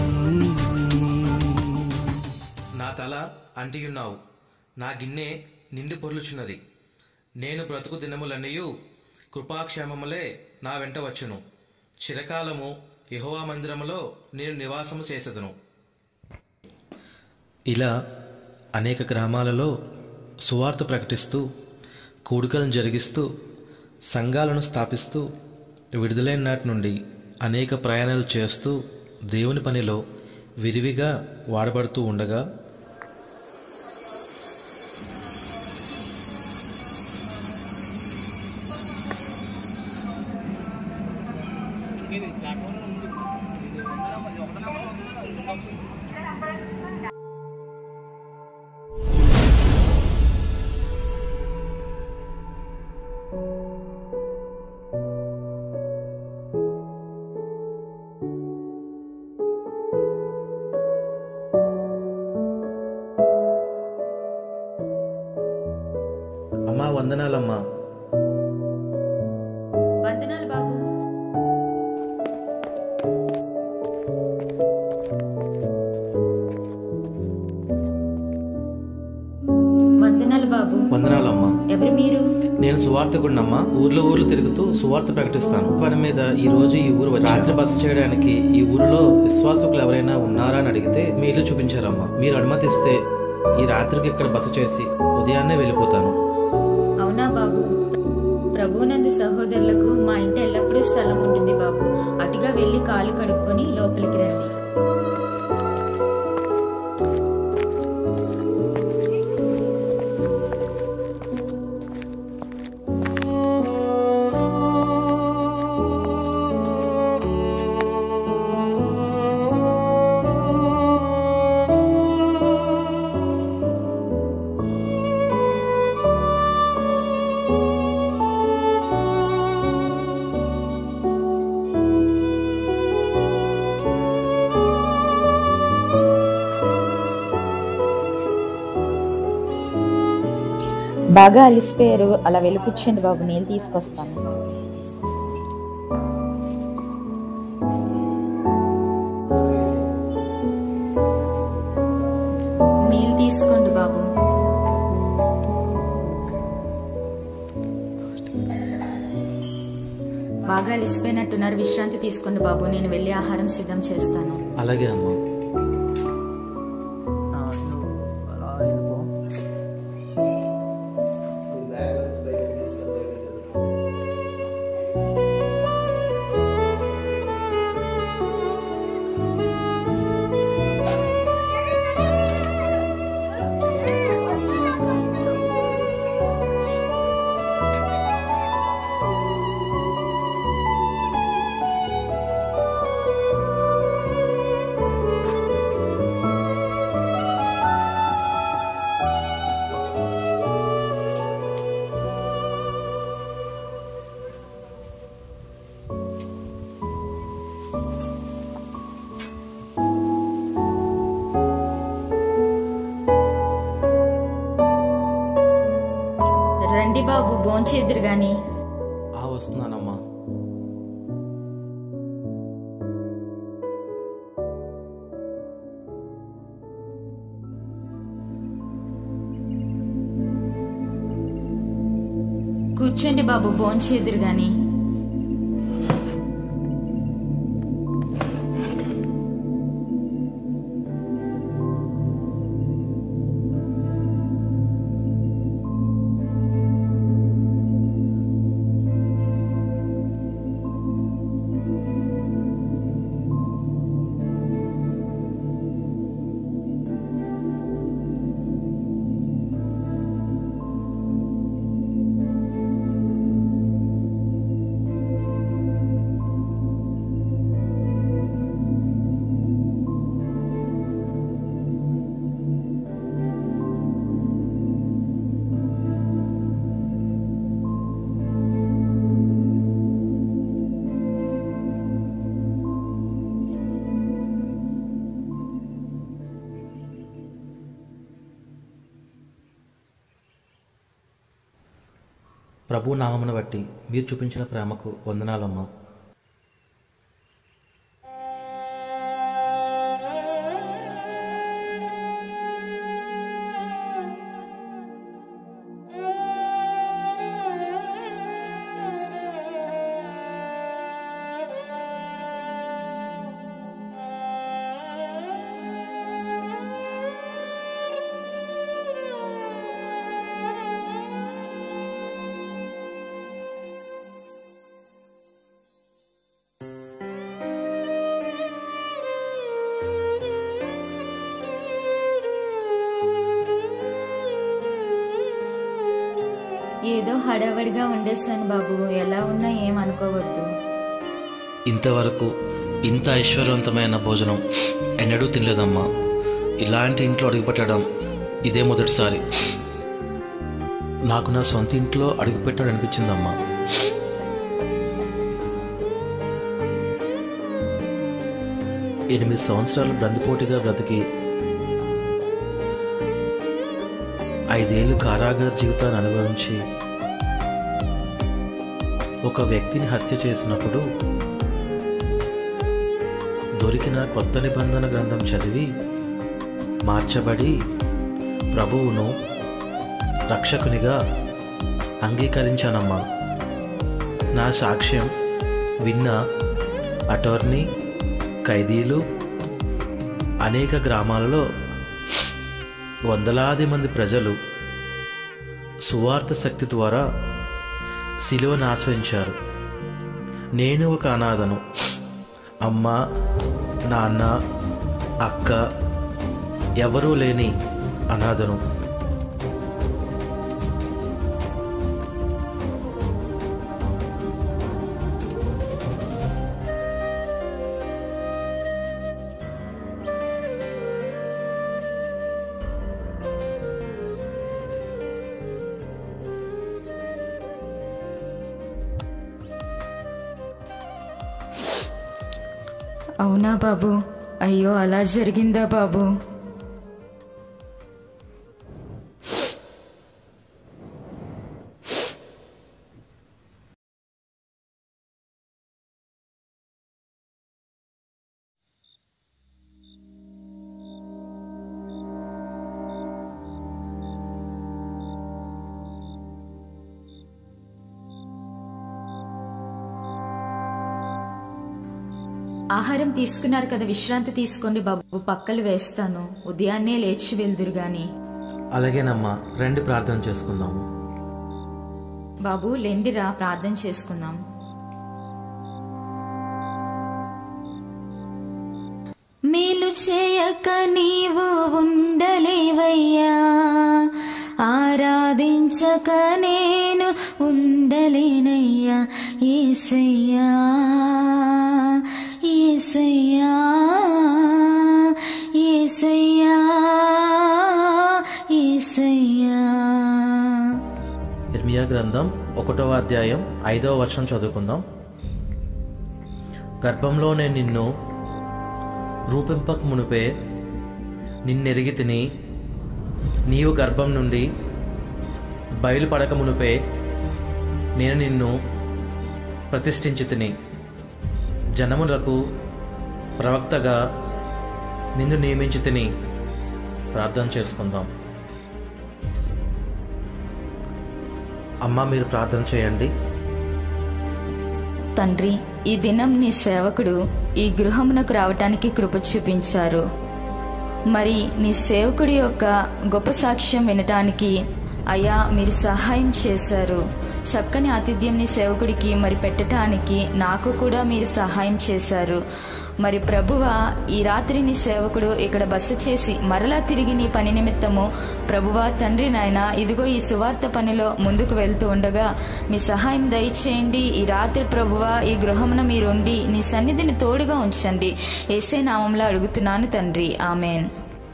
నా తల అంటియున్నావు నా గిన్నె నిండి పొర్లుచున్నది నేను బ్రతుకు దినములన్నయు కృపాక్షేమములే నా వెంట వచ్చును చిరకాలము యెహోవా మందిరములో నేను నివాసము చేసేదను ఇలా అనేక గ్రామాలలో సువార్త ప్రకటిస్తూ కూడికలను జరిగిస్తూ సంఘాలను స్థాపిస్తూ విడుదలైన నాటి నుండి అనేక ప్రయాణాలు చేస్తూ దేవుని పనిలో విరివిగా వాడబడుతూ ఉండగా అమ్మా వందనాలమ్మా వందనాలు బాబు వందనాలు బాబు వందనాలమ్మా ఎవరు మీరు నేను సువార్తకుడినమ్మా ఊర్లో ఊర్లు తిరుగుతూ సువార్త ప్రకటిస్తాను పని మీద ఈ రోజు ఈ ఊరు వచ్చి రాత్రి బస చేయడానికి ఈ ఊరిలో విశ్వాసకులు ఎవరైనా ఉన్నారా అని అడిగితే మీ ఇల్లు చూపించారమ్మా మీరు అనుమతిస్తే ఈ రాత్రికి ఇక్కడ బస చేసి ఉదయాన్నే వెళ్ళిపోతాను అవునా బాబు ప్రభునందు సహోదరులకు మా ఇంట ఎల్లప్పుడూ స్థలం ఉంటుంది బాబు అటుగా వెళ్ళి కాలు కడుక్కొని లోపలికి రండి బాగా అలిసిపోయారు అలా వెళ్ళి కూర్చోండి బాబు నేను తీసుకొస్తాను మీల్ తీసుకోండి బాబు బాగా అలిసిపోయినట్టున్నారు విశ్రాంతి తీసుకోండి బాబు నేను వెళ్ళి ఆహారం సిద్ధం చేస్తాను అలాగే అమ్మా రండి బాబు భోంచేద్దురు గాని ఆ వస్తున్నానమ్మా కూర్చోండి బాబు భోంచేద్దురు గాని ప్రభు నామమును బట్టి మీరు చూపించిన ప్రేమకు వందనాలమ్మా ఏదో హడావడిగా ఉండేసాను బాబు ఎలా ఉన్నా ఏం అనుకోవద్దు ఇంతవరకు ఇంత ఐశ్వర్యవంతమైన భోజనం ఎన్నడూ తినలేదమ్మా ఇలాంటి ఇంట్లో అడుగుపెట్టడం ఇదే మొదటిసారి నాకు నా సొంత ఇంట్లో అడుగుపెట్టాడు అనిపించిందమ్మా ఎనిమిది సంవత్సరాలు బ్రందిపోటుగా బ్రతికి ఐదేళ్లు కారాగార జీవితాన్ని అనుభవించి ఒక వ్యక్తిని హత్య చేసినప్పుడు దొరికిన కొత్త నిబంధన గ్రంథం చదివి మార్చబడి ప్రభువును రక్షకునిగా అంగీకరించానమ్మా నా సాక్ష్యం విన్న అటార్నీ ఖైదీలు అనేక గ్రామాలలో వందలాది మంది ప్రజలు సువార్త శక్తి ద్వారా శిలువను ఆశ్రయించారు నేను ఒక అనాథను అమ్మ నాన్న అక్క ఎవరూ లేని అనాథను అవునా బాబు అయ్యో అలా జరిగిందా బాబు ఆహారం తీసుకున్నారు కదా విశ్రాంతి తీసుకోండి బాబు పక్కలు వేస్తాను ఉదయాన్నే లేచి వెళ్దురు గాని అలాగేనమ్మా రండి ప్రార్థన చేసుకుందాం బాబు లెండిరా ప్రార్థన చేసుకుందాం మేలు చేయక నీవు ఉండలేవయ్యా ఆరాధించక నేను ఉండలేనయ్యా ఏసయ్యా ఏసయ్యా ఏసయ్యా ఏసయ్యా ఇర్మియా గ్రంథం ఒకటవ అధ్యాయం ఐదవ వచనం చదువుకుందాం గర్భంలోనే నిన్ను రూపింపక మునిపే నిన్నెరిగి తిని నీవు గర్భం నుండి బయలుపడక మునిపే నేను నిన్ను ప్రతిష్ఠించి తిని జనములకు ప్రవక్తగా నిన్ను నియమించి తిని ప్రార్థన చేసుకుందాం అమ్మ మీరు ప్రార్థన చేయండి తండ్రి ఈ దినం నీ సేవకుడు ఈ గృహమునకు రావటానికి కృప చూపించారు మరి నీ సేవకుడి యొక్క గొప్ప సాక్ష్యం వినటానికి అయ్యా మీరు సహాయం చేశారు చక్కని ఆతిథ్యం నీ సేవకుడికి మరి పెట్టడానికి నాకు కూడా మీరు సహాయం చేశారు మరి ప్రభువ ఈ రాత్రి నీ సేవకుడు ఇక్కడ బస చేసి మరలా తిరిగి నీ పని నిమిత్తము ప్రభువ తండ్రి నాయన ఇదిగో ఈ సువార్త పనిలో ముందుకు వెళ్తూ ఉండగా మీ సహాయం దయచేయండి ఈ రాత్రి ప్రభువ ఈ గృహమున మీరుండి నీ సన్నిధిని తోడుగా ఉంచండి ఏసే నామంలో అడుగుతున్నాను తండ్రి ఆమెన్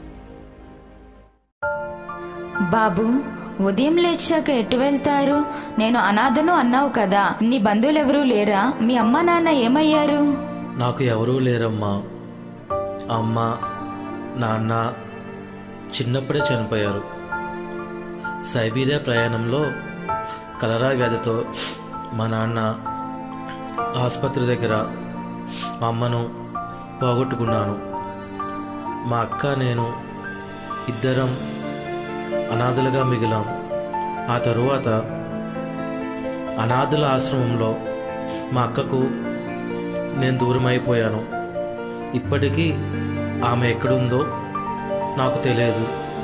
బాబు ఉదయం లేచాక ఎటు వెళ్తారు నేను అనాథను అన్నావు కదా నీ బంధువులెవరూ లేరా మీ అమ్మ నాన్న ఏమయ్యారు నాకు ఎవరూ లేరమ్మా అమ్మ నాన్న చిన్నప్పుడే చనిపోయారు సైబీరియా ప్రయాణంలో కలరా వ్యాధితో మా నాన్న ఆసుపత్రి దగ్గర మా అమ్మను పోగొట్టుకున్నాను మా అక్క నేను ఇద్దరం అనాథలుగా మిగిలాం ఆ తరువాత అనాథుల ఆశ్రమంలో మా అక్కకు నేను దూరం అయిపోయాను ఇప్పటికీ ఆమె ఎక్కడుందో నాకు తెలియదు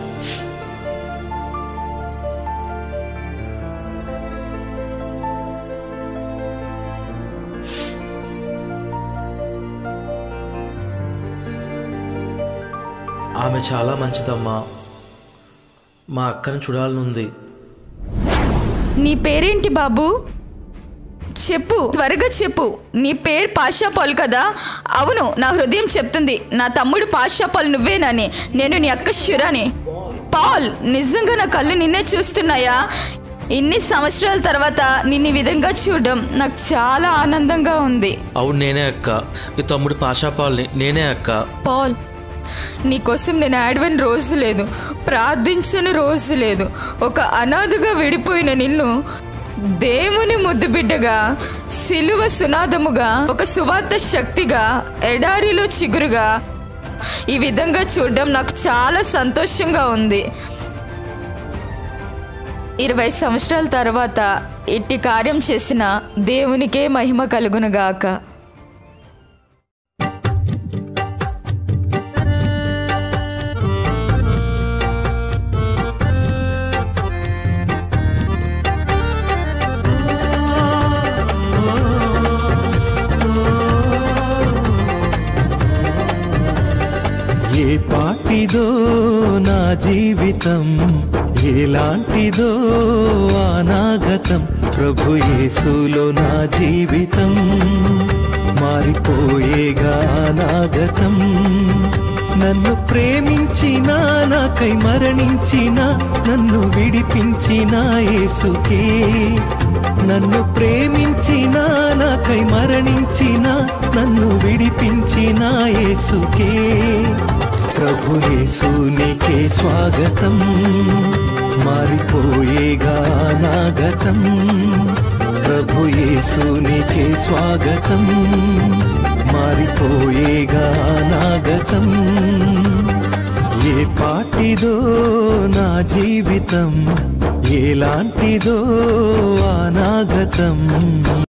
ఆమె చాలా మంచిదమ్మా మా అక్కని చూడాలనుంది నీ పేరేంటి బాబు చెప్పు త్వరగా చెప్పు నీ పేరు పాషా పాల్ కదా అవును నా హృదయం చెప్తుంది నా తమ్ముడు పాషా పాల్ నువ్వేనని నేను నీ అక్క శురాని పాల్ నిజంగా నా కళ్ళు నిన్నే చూస్తున్నాయా ఇన్ని సంవత్సరాల తర్వాత నిన్ను ఈ విధంగా చూడడం నాకు చాలా ఆనందంగా ఉంది అవును నేనే అక్క ఈ తమ్ముడు పాషాపాల్ని నేనే అక్క పాల్ నీకోసం నేను ఆడవని రోజు లేదు ప్రార్థించని రోజు లేదు ఒక అనాథగా విడిపోయిన నిన్ను దేవుని ముద్దు బిడ్డగా సిలువ సునాదముగా ఒక సువార్త శక్తిగా ఎడారిలో చిగురుగా ఈ విధంగా చూడడం నాకు చాలా సంతోషంగా ఉంది ఇరవై సంవత్సరాల తర్వాత ఇట్టి కార్యం చేసిన దేవునికే మహిమ కలుగునుగాక ఏ పాటిదో నా జీవితం ఎలాంటిదో అనాగతం ప్రభు యేసులో నా జీవితం మారిపోయేగా అనాగతం నన్ను ప్రేమించిన నాకై మరణించిన నన్ను విడిపించిన యేసుకే నన్ను ప్రేమించిన నాకై మరణించిన నన్ను విడిపించిన యేసుకే ప్రభు యేసునికే స్వాగతం మారిపోయేగా నాగతం ప్రభు యేసునికే స్వాగతం మారిపోయేగా నాగతం ఏ పాటిదో నా జీవితం ఎలాంటిదో అనాగతం